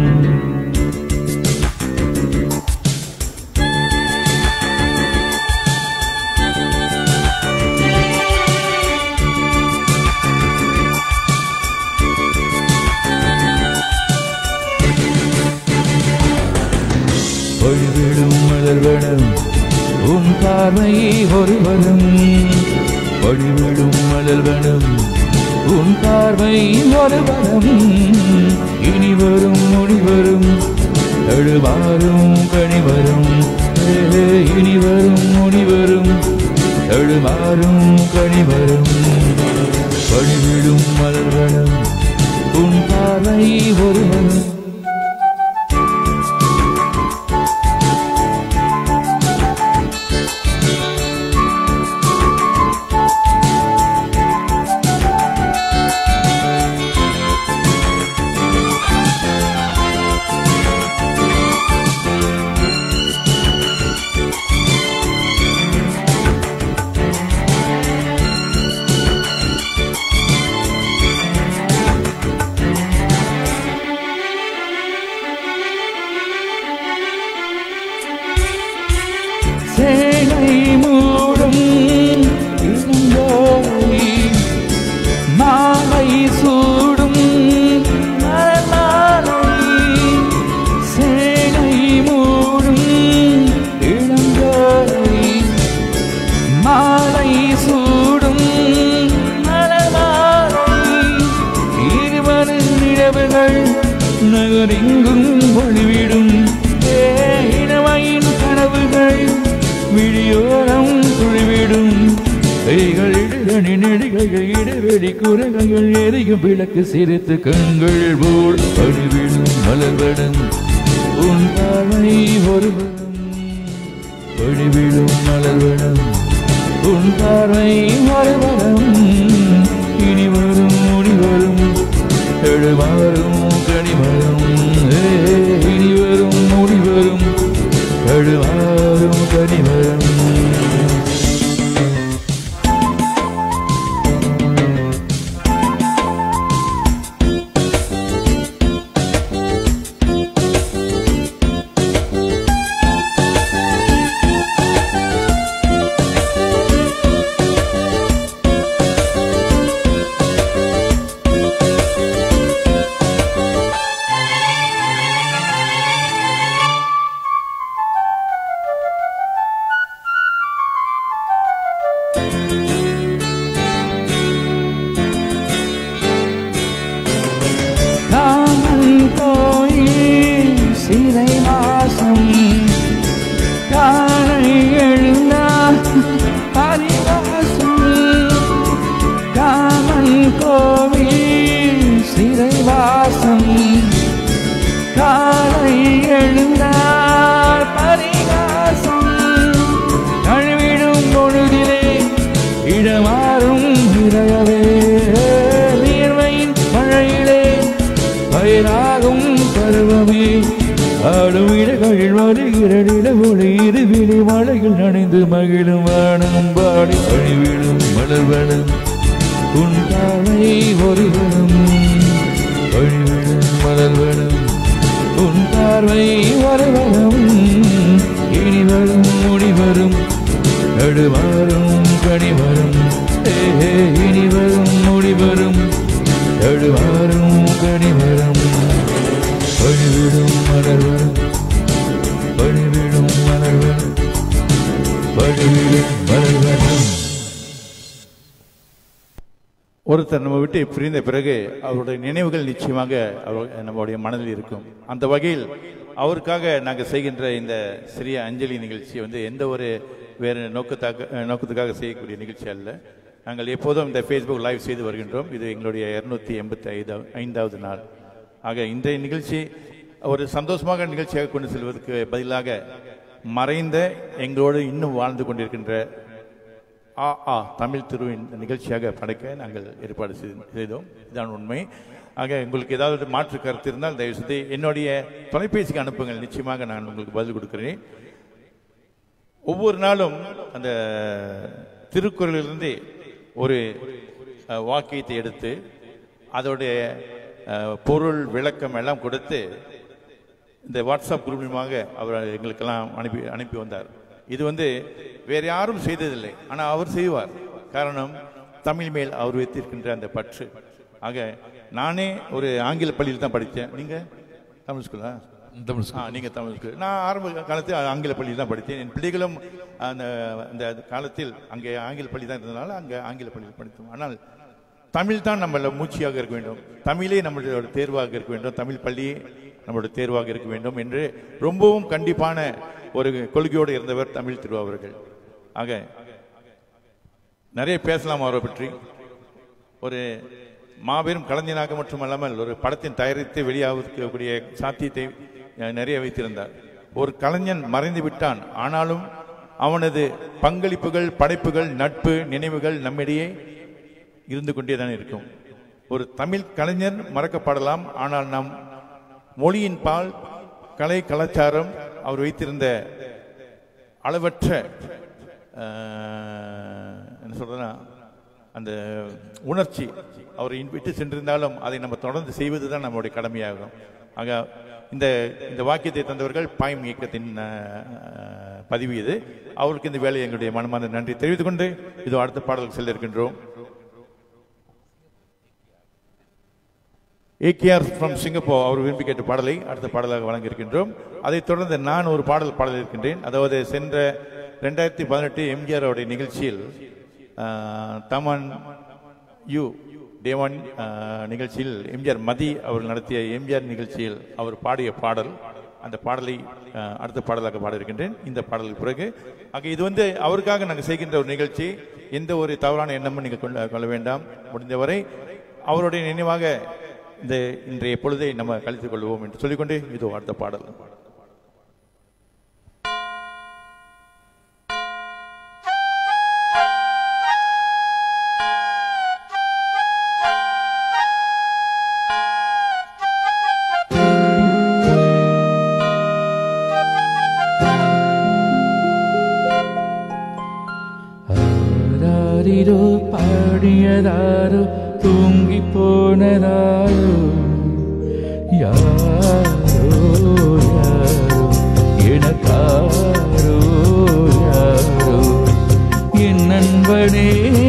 C: பொழிவிடும் மலர்வனம் உன் பார்வை ஒருவரும் பொழிவிடும் மலர்வனம் உன் பார்வை ஒருவரும் இனி வரும் முடிவரும் எழுவாரும் கனிவரும் ஏ, இனி வரும் முடிவரும் எழுவாரும் கனிவரும் பொழிவிடும் மலர்வனம் உன் பார்வை ஒருவரும் சேனை மூடும் இளங்கோவை மாலை சூடும் மலர்மாலை சேனை மூடும் இளங்கோவை மாலை சூடும் மலர்மாலை இருவரு நிலவுகள் நகரெங்கும் ஒளிவிடும் ஏ, இளமையின் கனவுகள் விழியோரம் துழிவிடும் கைகள் இடனி நெடிகைகள் இடைவெளி குரகைகள் எரியும் விளக்கு சிரித்து கண்கள் போல் பணிவிடும் மலர்வடம் உன் பார்வை ஒருவரும் பணிவிடும் மலர்வடம் உன் பார்வை ஒருவரம் இனி வரும் முடி வரும் எழுவாரும் கனிவரும் ஏ, இனி வரும் முடி வரும் எழுவாரும் கனிவரும் இருவிழி மழையில் நனைந்து மகிழும் வானம் பாடி வழிவிடும் மலர்வனம் உன் தாழை ஒருவனும் வழிவிடும் மலர்வனம் உன் பார்வை ஒருவனும் இனி வரும் முடி வரும் நடுவாரும் கனி வரும் ஏ, ஏ, இனி வரும் முடி வரும் நடுவாரும் கனி வரும் வழிவிடும் மலர்வனம் வழிவிடும் மலர்வனம் வழிவிடும் மலர்வனம்
D: ஒருத்தர் நம்ம விட்டு பிரிந்த பிறகு அவருடைய நினைவுகள் நிச்சயமாக அவர் நம்முடைய மனதில் இருக்கும் அந்த வகையில் அவருக்காக நாங்கள் செய்கின்ற இந்த சிறிய அஞ்சலி நிகழ்ச்சி வந்து எந்த ஒரு வேறு நோக்கத்தாக நோக்கத்துக்காக செய்யக்கூடிய நிகழ்ச்சி அல்ல நாங்கள் எப்போதும் இந்த ஃபேஸ்புக் லைவ் செய்து வருகின்றோம் இது எங்களுடைய இருநூத்தி எண்பத்தி ஐந்தாவது ஐந்தாவது நாள் ஆக இன்றைய நிகழ்ச்சி ஒரு சந்தோஷமாக நிகழ்ச்சியாக கொண்டு செல்வதற்கு பதிலாக மறைந்த எங்களோடு இன்னும் வாழ்ந்து கொண்டிருக்கின்ற ஆ ஆ தமிழ் திருவின் நிகழ்ச்சியாக படைக்க நாங்கள் ஏற்பாடு செய்து- செய்தோம் இதுதான் உண்மை ஆக உங்களுக்கு ஏதாவது மாற்று கருத்து இருந்தால் தயவு செய்து என்னுடைய தொலைபேசிக்கு அனுப்புங்கள் நிச்சயமாக நான் உங்களுக்கு பதில் கொடுக்கிறேன் ஒவ்வொரு நாளும் அந்த திருக்குறளிலிருந்து ஒரு அஹ், வாக்கியத்தை எடுத்து அதோடைய அஹ், பொருள் விளக்கம் எல்லாம் கொடுத்து இந்த வாட்ஸ்அப் குரூப் மூலமாக அவர் எங்களுக்கெல்லாம் அனுப்பி அனுப்பி வந்தார் இது வந்து வேற யாரும் செய்ததில்லை ஆனால் அவர் செய்வார் காரணம் தமிழ் மேல் அவர் வைத்திருக்கின்ற அந்த பற்று ஆக நானே ஒரு ஆங்கில பள்ளியில் தான் படித்தேன் நீங்க தமிழ் ஸ்கூலா
C: தமிழ்
D: ஆ நீங்க தமிழ் ஸ்கூல் நான் ஆரம்ப காலத்தில் ஆங்கில பள்ளியில் தான் படித்தேன் என் பிள்ளைகளும் அந்த அந்த காலத்தில் அங்கே ஆங்கில பள்ளி தான் இருந்ததுனால அங்கே ஆங்கில பள்ளியில் படித்தோம் ஆனால் தமிழ் தான் நம்மள மூச்சியாக இருக்க வேண்டும் தமிழே நம்மளோட தேர்வாக இருக்க வேண்டும் தமிழ் பள்ளியே நம்மளோட தேர்வாக இருக்க வேண்டும் என்று ரொம்பவும் கண்டிப்பான ஒரு கொள்கையோடு இருந்தவர் தமிழ் திரு அவர்கள் ஆக நிறைய பேசலாம் அவரை பற்றி ஒரு மாபெரும் கலைஞனாக மட்டுமல்லாமல் ஒரு படத்தின் தயாரித்து வெளியாகக்கூடிய சாத்தியத்தை அஹ், நிறைய வைத்திருந்தார் ஒரு கலைஞன் மறைந்து விட்டான் ஆனாலும் அவனது பங்களிப்புகள் படைப்புகள் நட்பு நினைவுகள் நம்மிடையே இருந்து கொண்டே தான் இருக்கும் ஒரு தமிழ் கலைஞர் மறக்கப்படலாம் ஆனால் நம் மொழியின் பால் கலை கலாச்சாரம் அவர் வைத்திருந்த அளவற்ற அஹ், என்ன சொல்றதுன்னா அந்த உணர்ச்சி அவரை விட்டு சென்றிருந்தாலும் அதை நம்ம தொடர்ந்து செய்வது தான் நம்மளுடைய கடமையாகும் ஆக இந்த இந்த வாக்கியத்தை தந்தவர்கள் பாயம் இயக்கத்தின் அஹ், பதிவு இது அவருக்கு இந்த வேலையை எங்களுடைய மனமார்ந்த நன்றி தெரிவித்துக் கொண்டு இதோ அடுத்த பாடலுக்கு செல்ல இருக்கின்றோம் ஏகேஆர் ஃப்ரம் சிங்கப்பூர் அவர் விரும்பி கேட்ட பாடலை அடுத்த பாடலாக வழங்கியிருக்கின்றோம் அதைத் தொடர்ந்து நான் ஒரு பாடல் பாடல் இருக்கின்றேன் அதாவது சென்ற ரெண்டாயிரத்தி பதினெட்டு எம்ஜிஆர் அவருடைய நிகழ்ச்சியில் ஆஹ், தமன் யூ தேவன் ஆஹ், நிகழ்ச்சியில் எம்ஜிஆர் மதி அவர் நடத்திய எம்ஜிஆர் நிகழ்ச்சியில் அவர் பாடிய பாடல் அந்த பாடலை ஆஹ், அடுத்த பாடலாக பாட இருக்கின்றேன் இந்த பாடலுக்கு பிறகு ஆக இது வந்து அவருக்காக நாங்கள் செய்கின்ற ஒரு நிகழ்ச்சி எந்த ஒரு தவறான எண்ணமும் நீங்கள் கொள்ள கொள்ள வேண்டாம் முடிந்தவரை அவருடைய நினைவாக இந்த இன்றைய பொழுதை நம்ம கழித்துக் கொள்வோம் என்று சொல்லிக்கொண்டு இதோ அடுத்த பாடல்
C: ஆராரிரோ பாடியதாரோ தூங்கி போனதாரோ யாரோ யாரோ எனக்காரோ யாரோ என் நண்பனே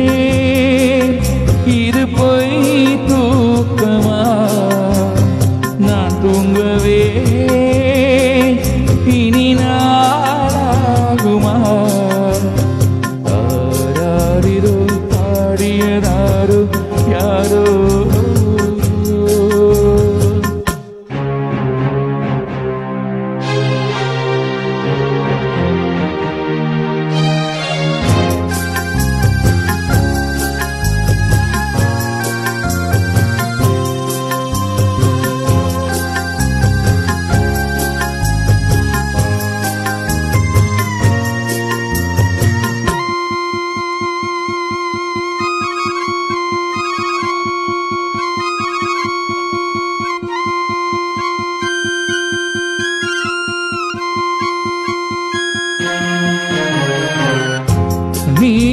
C: இது பொய் தூக்கமா நான் தூங்கவே இனி நாளாகுமா ஆராரிரோ பாடியதாரோ யாரோ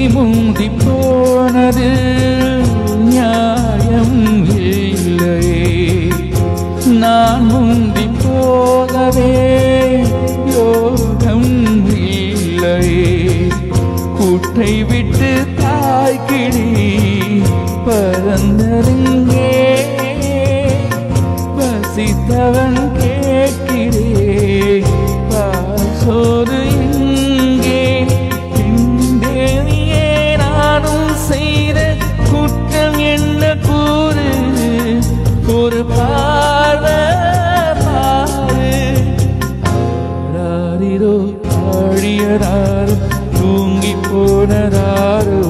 E: முந்தி போனது நியாயம் இல்லையே நான் முந்தி போகவே யோகம் இல்லையே கூட்டை விட்டு தாய்கிடி பறந்தருங்கே பசித்தவன் கேட்கிறே பாசோது எங்கே எங்கே நானும் செய்த குற்றம் என்ன கூறு ஒரு பார்வை பாரு ஆராரிரோ பாடியதாரோ தூங்கி போனதாரோ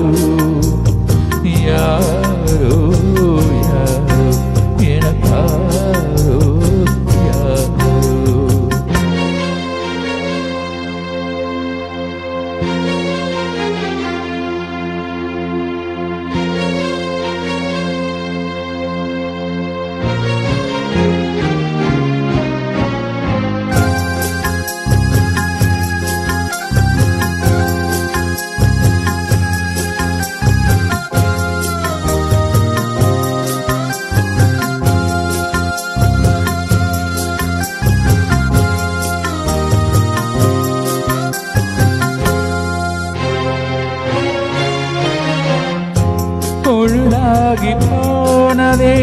E: யாரோ யாரோ எனக்காரோ யாரோ பொழுதாகி போனதே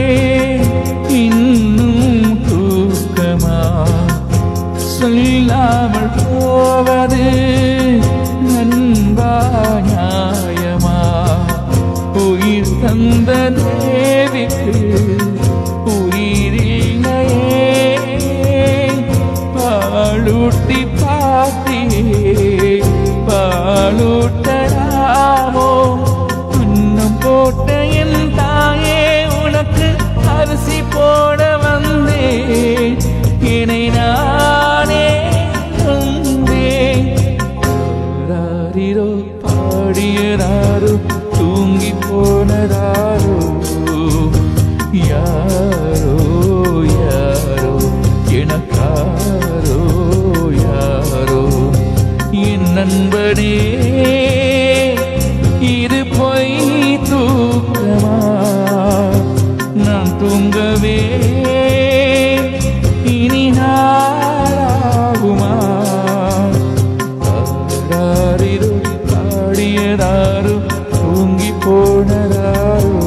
E: இன்னும் தூக்கமா சொல்லாமல் போவது நண்பா நியாயமா உயிர் தந்த தேவிக்கு உயிரில்லையே பாலூட்டி பாத்தியே பாலூட்டலாமோ இன்னும் போட்ட என் தாயே உனக்கு அரிசி போட வந்தேன் என்னை நானே வந்தேன் ராரிரோ பாடியதாரோ தூங்கி போனதாரோ யாரோ யாரோ எனக்காரோ யாரோ என் நண்பனே இது பொய் தூக்கமா நான் தூங்கவே இனி நாளாகுமா ஆராரிரோ பாடியதாரோ தூங்கி போனதாரோ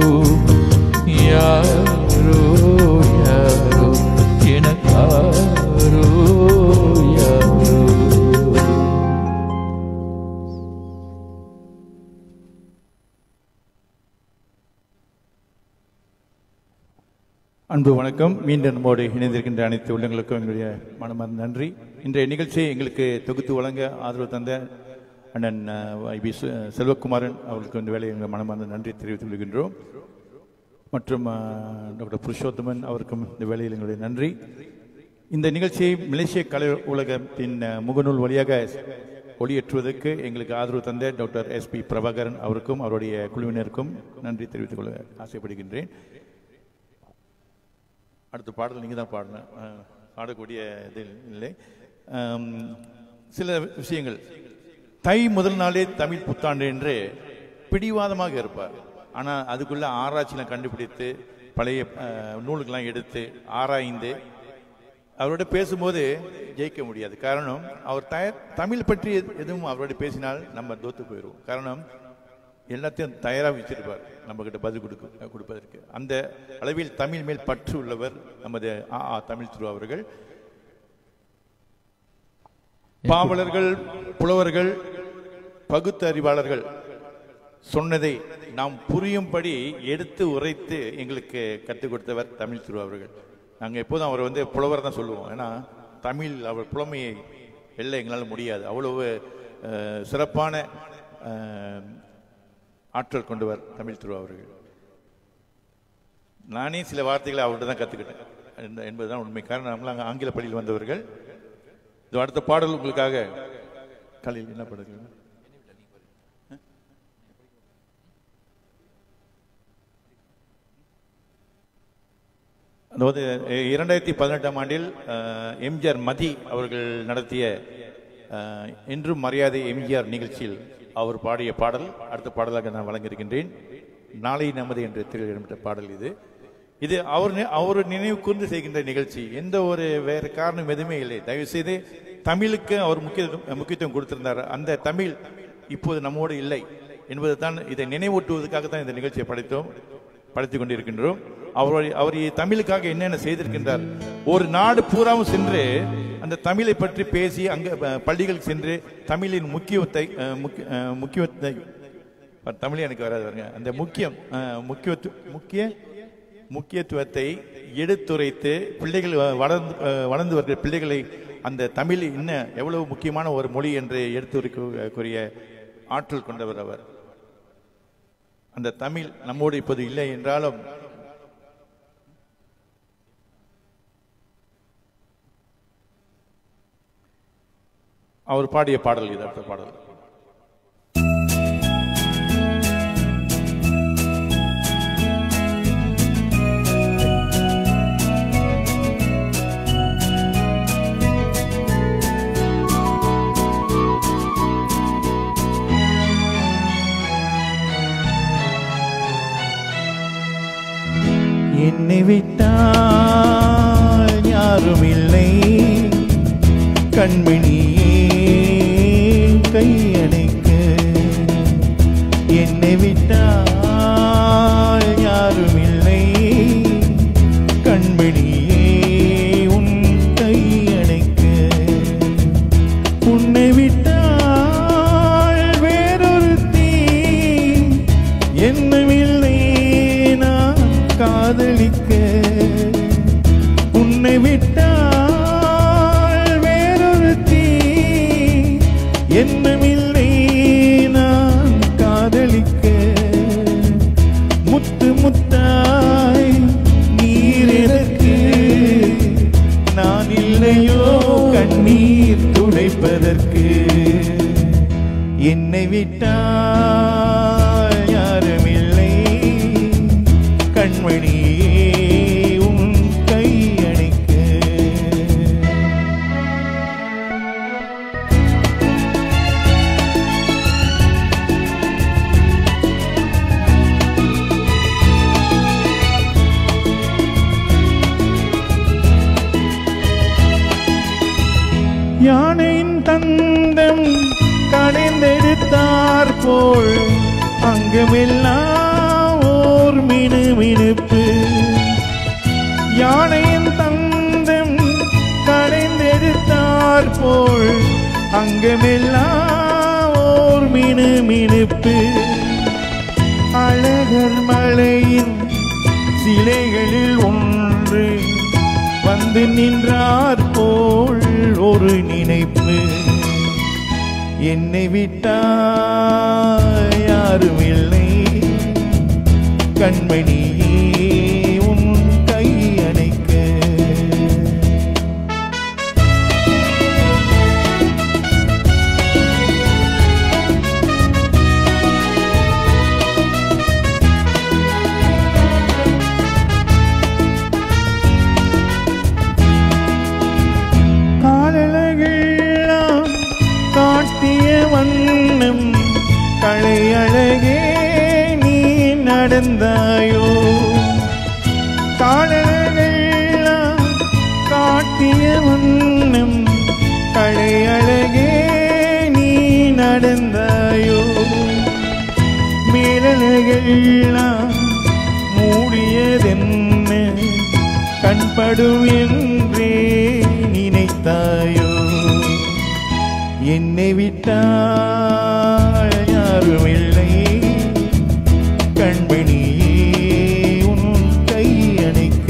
E: யாரோ யாரோ எனக்காரோ யாரோ
D: அன்பு வணக்கம் மீண்டும் நம்மோடு இணைந்திருக்கின்ற அனைத்து உள்ளங்களுக்கும் எங்களுடைய மனமார்ந்த நன்றி இன்றைய நிகழ்ச்சியை எங்களுக்கு தொகுத்து வழங்க ஆதரவு தந்த அண்ணன் ஐ பி செல்வகுமாரன் அவர்களுக்கு இந்த வேலையை எங்கள் மனமார்ந்த நன்றி தெரிவித்துக் கொள்கின்றோம் மற்றும் அஹ், டாக்டர் புருஷோத்தமன் அவருக்கும் இந்த வேலையில் எங்களுடைய நன்றி இந்த நிகழ்ச்சியை மலேசிய கலை உலகத்தின் அஹ், முகநூல் வழியாக ஒளியேற்றுவதற்கு எங்களுக்கு ஆதரவு தந்த டாக்டர் எஸ்பி பிரபாகரன் அவருக்கும் அவருடைய குழுவினருக்கும் நன்றி தெரிவித்துக் கொள்ள ஆசைப்படுகின்றேன் அடுத்த பாடல் நீங்கள் தான் பாடணும் அஹ், பாடக்கூடிய இது இல்லை அம், சில விஷயங்கள் தை முதல் நாளே தமிழ் புத்தாண்டு என்று பிடிவாதமாக இருப்பார் ஆனால் அதுக்குள்ள ஆராய்ச்சிலாம் கண்டுபிடித்து பழைய அஹ், நூல்களெல்லாம் எடுத்து ஆராய்ந்து அவரோட பேசும்போது ஜெயிக்க முடியாது காரணம் அவர் தய தமிழ் பற்றி எது- எதுவும் அவரோட பேசினால் நம்ம தோத்து போயிடுவோம் காரணம் எல்லாத்தையும் தயாராக வச்சிருப்பார் நம்ம கிட்ட பதில் கொடுக்க கொடுப்பதற்கு அந்த அளவில் தமிழ் மேல் பற்று உள்ளவர் நமது ஆ ஆ தமிழ் திரு அவர்கள் பாவலர்கள் புலவர்கள் பகுத்தறிவாளர்கள் சொன்னதை நாம் புரியும்படி எடுத்து உரைத்து எங்களுக்கு கற்றுக் கொடுத்தவர் தமிழ் திரு அவர்கள் நாங்கள் எப்போதும் அவர் வந்து புலவர் தான் சொல்லுவோம் ஏன்னா தமிழ் அவர் புலமையை வெல்ல எங்களால் முடியாது அவ்வளவு அஹ், சிறப்பான அஹ், ஆற்றல் கொண்டவர் தமிழ் திரு அவர்கள் நானே சில வார்த்தைகளை அவர்கிட்ட தான் கற்றுக்கிட்டேன் என்ப- என்பதுதான் உண்மை காரணம் நம்மளாம் அங்கே ஆங்கில பள்ளியில் வந்தவர்கள் இது அடுத்த பாடல் உங்களுக்காக காலையில் என்ன படுது அதாவது அஹ், இரண்டாயிரத்தி பதினெட்டாம் ஆண்டில் அஹ், எம்ஜிஆர் மதி அவர்கள் நடத்திய அஹ், என்றும் மரியாதை எம்ஜிஆர் நிகழ்ச்சியில் அவர் பாடிய பாடல் அடுத்த பாடலாக நான் வழங்கியிருக்கின்றேன் நாளை நமது என்ற திரையிடப்பட்ட பாடல் இது இது அவர் நி- அவர் நினைவு கூர்ந்து செய்கின்ற நிகழ்ச்சி எந்த ஒரு வேற காரணம் எதுவுமே இல்லை தயவு செய்து தமிழுக்கு அவர் முக்கியத்துவம் முக்கியத்துவம் கொடுத்திருந்தார் அந்த தமிழ் இப்போது நம்மோடு இல்லை என்பது தான் இதை நினைவூட்டுவதற்காக தான் இந்த நிகழ்ச்சியை படைத்தோம் படைத்துக் கொண்டிருக்கின்றோம் அவர் அவர் தமிழுக்காக என்னென்ன செய்திருக்கின்றார் ஒரு நாடு பூராவும் சென்று அந்த தமிழை பற்றி பேசி அங்க அஹ், பள்ளிகளுக்கு சென்று தமிழின் முக்கியத்தை அஹ், முக்கிய- அஹ், முக்கியத்தை ப- தமிழ் எனக்கு வராது பாருங்க அந்த முக்கியம் அஹ், முக்கியத்து முக்கிய முக்கியத்துவத்தை எடுத்துரைத்து பிள்ளைகள் வ- வளர்ந்து அஹ், வளர்ந்து வருகிற பிள்ளைகளை அந்த தமிழ் இன்னும் எவ்வளவு முக்கியமான ஒரு மொழி என்று எடுத்துரைக்கக்கூடிய ஆற்றல் கொண்டவர் அவர் அந்த தமிழ் நம்மோடு இப்போது இல்லை என்றாலும் அவர் பாடிய பாடல் இது அடுத்த பாடல்
F: என்னை விட்டால் யாரும் இல்லை கண்மணியே கையணைக்க என்னை விட்டால் யாரும் இல்லை கண்மணியே உன் கையணைக்க உன்னை விட்டால் வேறொருத்தி என்னவில்லை நான் காதலிக்க உன்னை விட்டால் வேறொருத்தி என்னமில்லை நான் காதலிக்க முத்து முத்தாய் நீர் எனக்கு நான் இல்லையோ கண்ணீர் துடைப்பதற்கு என்னை விட்டால் யாரும் இல்லை கண்மணியே உன் கையணைக்க யானையின் தந்தம் கடைந்தெடுத்தார் போல் அங்குமெல்லாம் ஓர் மினுமினுப்பு யானையின் தந்தம் கடைந்தெடுத்தார் போல் அங்குமெல்லாம் ஓர் மினுமினுப்பு அழகர் மலையின் சிலைகளில் ஒன்று வந்து நின்றார் போல் ஒரு நினைப்பு என்னை விட்டால் யாரும் இல்லை கண்மணியே உன் கை அணைக்க காலழகெல்லாம் காட்டிய வண்ணம் களை அழகே நீ நடந்தாயோ காலழகெல்லாம் காட்டிய வண்ணம் களை அழகே நீ நடந்தாயோ மேலழகெல்லாம் மூடியதென்ன கண்படும் என்றே நினைத்தாயோ என்னை விட்டால் யாரும் இல்லை கண்மணியே உன் கை அணைக்க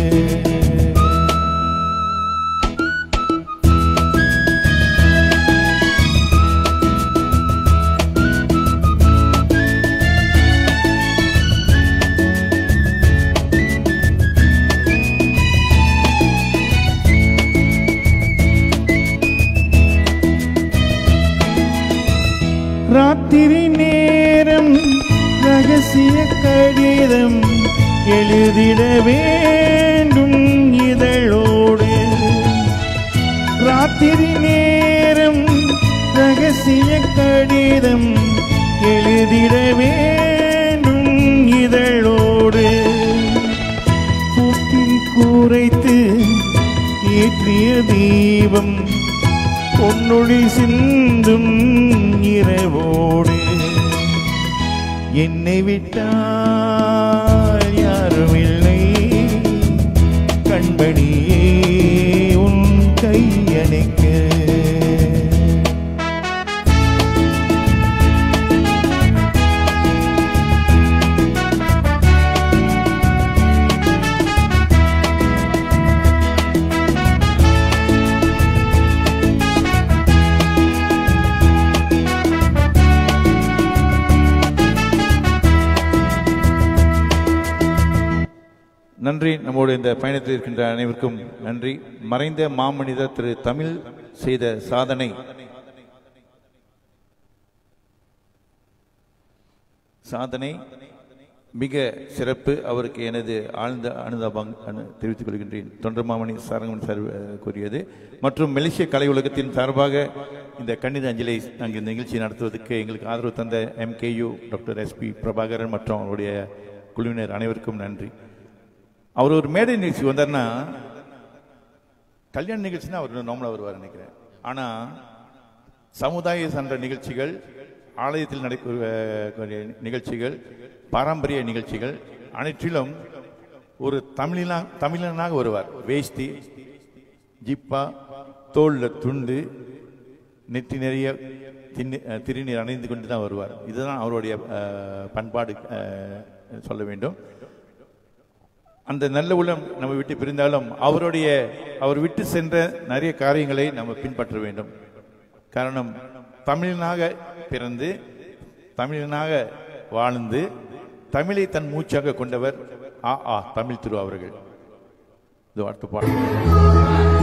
F: ராத்திரி நேரம் ரகசிய கடிதம் எழுதிட வேண்டும் இதழோடு ராத்திரி நேரம் ரகசிய ரகசிய கடிதம் எழுதிட வேண்டும் இதழோடு கூட்டி கூரைத்து ஏற்றிய தீபம் பொன்னொழி சிந்தும் இரவோடு என்னை விட்டால் யாரும் இல்லை கண்பணியே உன் கையணைக்க
D: நன்றி நம்மோடு இந்த பயணத்தில் இருக்கின்ற அனைவருக்கும் நன்றி மறைந்த மாமனிதர் திரு தமிழ் செய்த சாதனை சாதனை மிக சிறப்பு அவருக்கு எனது ஆழ்ந்த அனுதாபம் அனு- தெரிவித்துக் கொள்கின்றேன் தொண்டர்மாமணி சாரங்கமணி சார் அஹ், கூறியது மற்றும் மலேசிய கலை உலகத்தின் சார்பாக இந்த கணித அஞ்சலி நாங்கள் இந்த நிகழ்ச்சி நடத்துவதற்கு எங்களுக்கு ஆதரவு தந்த எம்கேயு டாக்டர் எஸ்பி பிரபாகரன் மற்றும் அவருடைய குழுவினர் அனைவருக்கும் நன்றி அவர் ஒரு மேடை நிகழ்ச்சி வந்தார்னா கல்யாண நிகழ்ச்சினா அவர் நார்மலாக வருவார் நினைக்கிறேன் ஆனால் சமுதாய சார்ந்த நிகழ்ச்சிகள் ஆலயத்தில் நடைபெற நிகழ்ச்சிகள் பாரம்பரிய நிகழ்ச்சிகள் அனைத்திலும் ஒரு தமிழினா தமிழனாக வருவார் வேஷ்டி ஜிப்பா தோல்ல துண்டு நெற்றி நிறைய திண்ணி- அஹ், திருநீர் அணிந்து கொண்டு தான் வருவார் இதுதான் அவருடைய அஹ், பண்பாடு அஹ், சொல்ல வேண்டும் அந்த நல்ல உள்ளம் நம்ம விட்டு பிரிந்தாலும் அவருடைய அவர் விட்டு சென்ற நிறைய காரியங்களை நம்ம பின்பற்ற வேண்டும் காரணம் தமிழனாக பிறந்து தமிழனாக வாழ்ந்து தமிழை தன் மூச்சாக கொண்டவர் ஆ ஆ தமிழ் திரு அவர்கள் இது அடுத்த பாடல்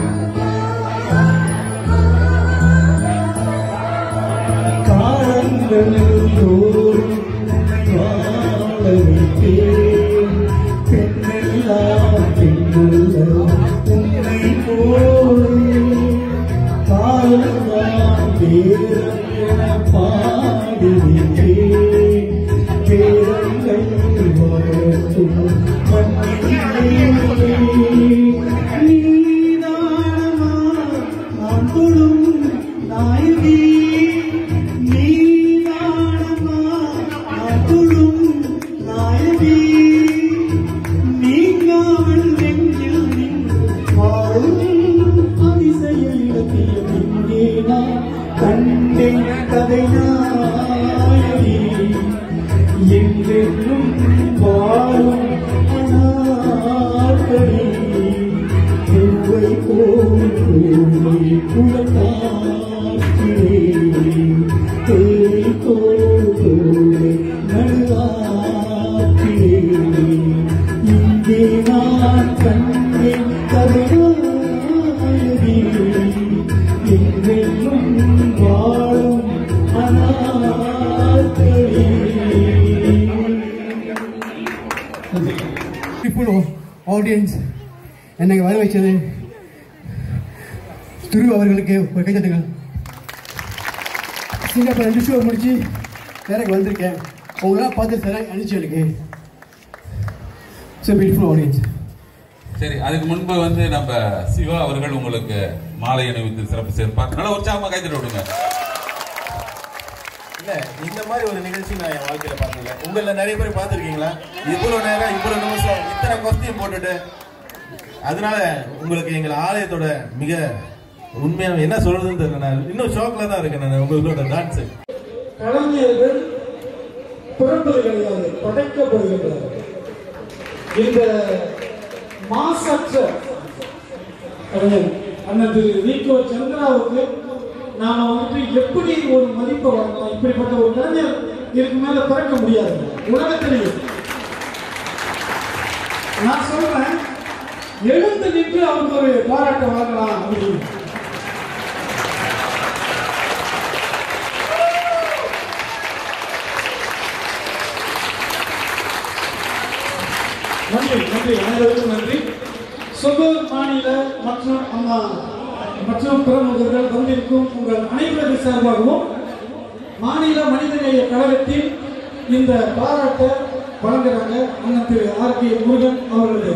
F: காலங்களில் தோறும் வாழ வைத்தேன். பெண்ணெல்லாம் பெண்ணுள்ள உன்னை போலே. காலந்தான் பேரம் என பாடி வைத்தேன். பேரங்கள் வரட்டும் மண்ணிலே. நீதானமா நான் தொடும் நாயகி நீதானமா நான் தொடும் நாயகி நீங்காமல் நெஞ்சில் நின்று வாழும் அதிசய இலக்கியம் இங்கே நான் கண்டேன் கதை நாயகி என்றென்றும் வாழும் அநாதரி பூவை போல் பூவை குலத்தாற்றிலே தேரை போல் தோலை நடுவாற்றிலே இங்கே நான் கண்டேன் கதையாயதி என்றென்றும் வாழும் அநாதரி
G: பியூட்டிஃபுல் ஆடியன்ஸ் என்னை வர வைச்சது துரு அவர்களுக்கு ஒரு கைத்தட்டுங்கள் சிங்கப்பூர் ரெண்டு ஷோ முடிச்சு நேரம் வந்திருக்கேன் உங்களாம் பார்த்து சரியாக அனுப்பிச்சு எனக்கு ஸோ பியூட்டிஃபுல் ஆடியன்ஸ்
H: சரி அதுக்கு முன்பு வந்து நம்ம சிவா அவர்கள் உங்களுக்கு மாலை அணிவித்து சிறப்பு சேர்ப்பார் நல்ல உற்சாகமா கைத்தட்டி விடுங்க
I: இல்ல இந்த மாதிரி ஒரு நிகழ்ச்சி நான் என் வாழ்க்கையில பார்த்ததில்ல உங்கள நிறைய பேர் பார்த்திருக்கீங்களா இவ்வளவு நேரம் இவ்வளவு நிமிஷம் இத்தனை கொஸ்டின் போட்டுட்டு அதனால உங்களுக்கு எங்கள் ஆலயத்தோட மிக உண்மையான என்ன சொல்றதுன்னு தெரியல நான் இன்னும் ஷோக்ல தான் இருக்கேன் நான் உங்களோட டான்ஸ்
J: கலைஞர்கள் பிறப்பது கிடையாது படைக்கப்படுகின்றனர் இந்த மாசற்ற கலைஞர் அண்ணன் திரு வீக்கோ சந்திராவுக்கு நாம வந்துட்டு எப்படி ஒரு மதிப்பை வரலாம் இப்படிப்பட்ட ஒரு கலைஞர் இதுக்கு மேல பிறக்க முடியாது உலகத்திலேயே நான் சொல்றேன் எழுந்து நின்று அவருக்கு ஒரு பாராட்டு வழங்கலாம் அப்படின்னு நன்றி நன்றி அனைவருக்கும் நன்றி சொகூர் மாநில மற்றும் அம்மா மற்றும் பிரமுகர்கள் வந்திருக்கும் உங்கள் அனைவரது சார்பாகவும் மாநில மனிதநேய கழகத்தின் இந்த பாராட்டை வழங்குறாங்க அண்ணன் திரு ஆர் கே முருகன் அவர்களது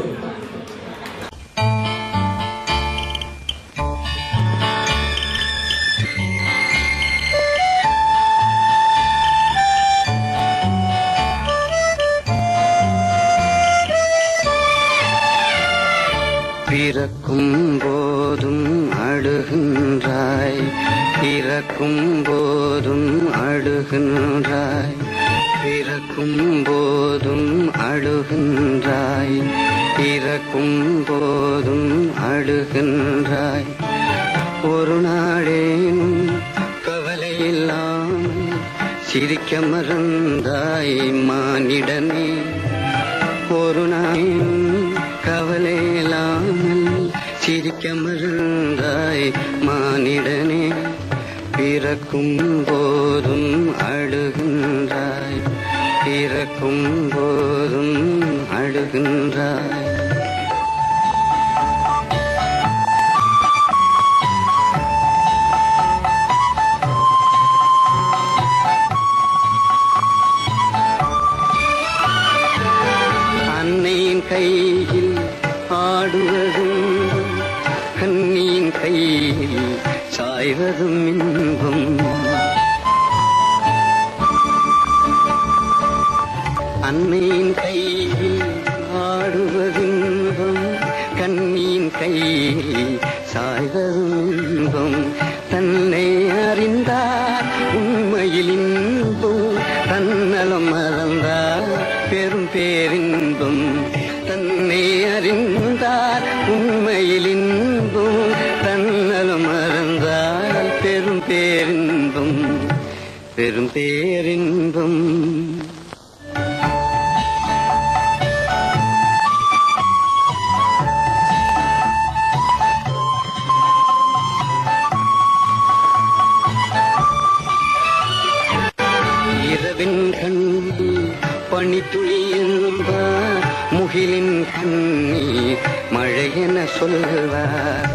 K: பிறக்கும் போதும் அழுகின்றாய் பிறக்கும் போதும் அழுகின்றாய் பிறக்கும் போதும் அழுகின்றாய் பிறக்கும் போதும் அழுகின்றாய் ஒரு நாளேனும் கவலை இல்லாமல் சிரிக்க மறந்தாய் மானிடனே ஒரு நாளும் கவலை இல்லாமல் சிரிக்க மறந்தாய் மானிடனே பிறக்கும் போதும் அழுகின்றாய் பிறக்கும் போதும் அழுகின்றாய் அன்னையின் கையில் ஆடுவதும் கண்ணியின் கையில் சாய்வதும் இன்பம் அன்னையின் கையில் ஆடுவதும் இன்பம் கண்ணியின் கையில் சாய்வதும் இன்பம் தன்னை அறிந்தார் உண்மையில் இன்பம் தன்னலம் மறந்தார் பெரும் பேரின்பம் தன்னை அறிந்தார் உண்மையில் இன்பம் தன்னலம் மறந்தார் பெரும் பேரின்பம் பெரும் பேரின்பம் இரவின் கண்ணீர் பனித்துளி என்பார் முகிலின் கண்ணீர் மழையென சொல்வார்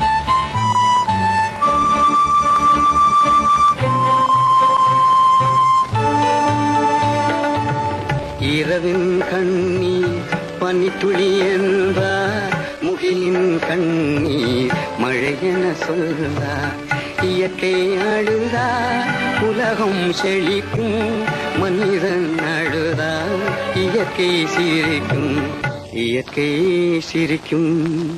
K: இரவின் கண்ணீர் பனித்துளி என்பார் முகிலின் கண்ணீர் மழையென சொல்வார் இயற்கை அழுதார் உலகம் செழிக்கும் மனிதன் அழுதார் இயற்கை சிரிக்கும் இயற்கை சிரிக்கும்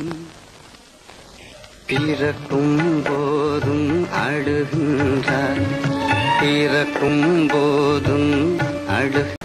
K: பிறக்கும் போதும் அழுகின்றார் பிறக்கும் போதும் அழு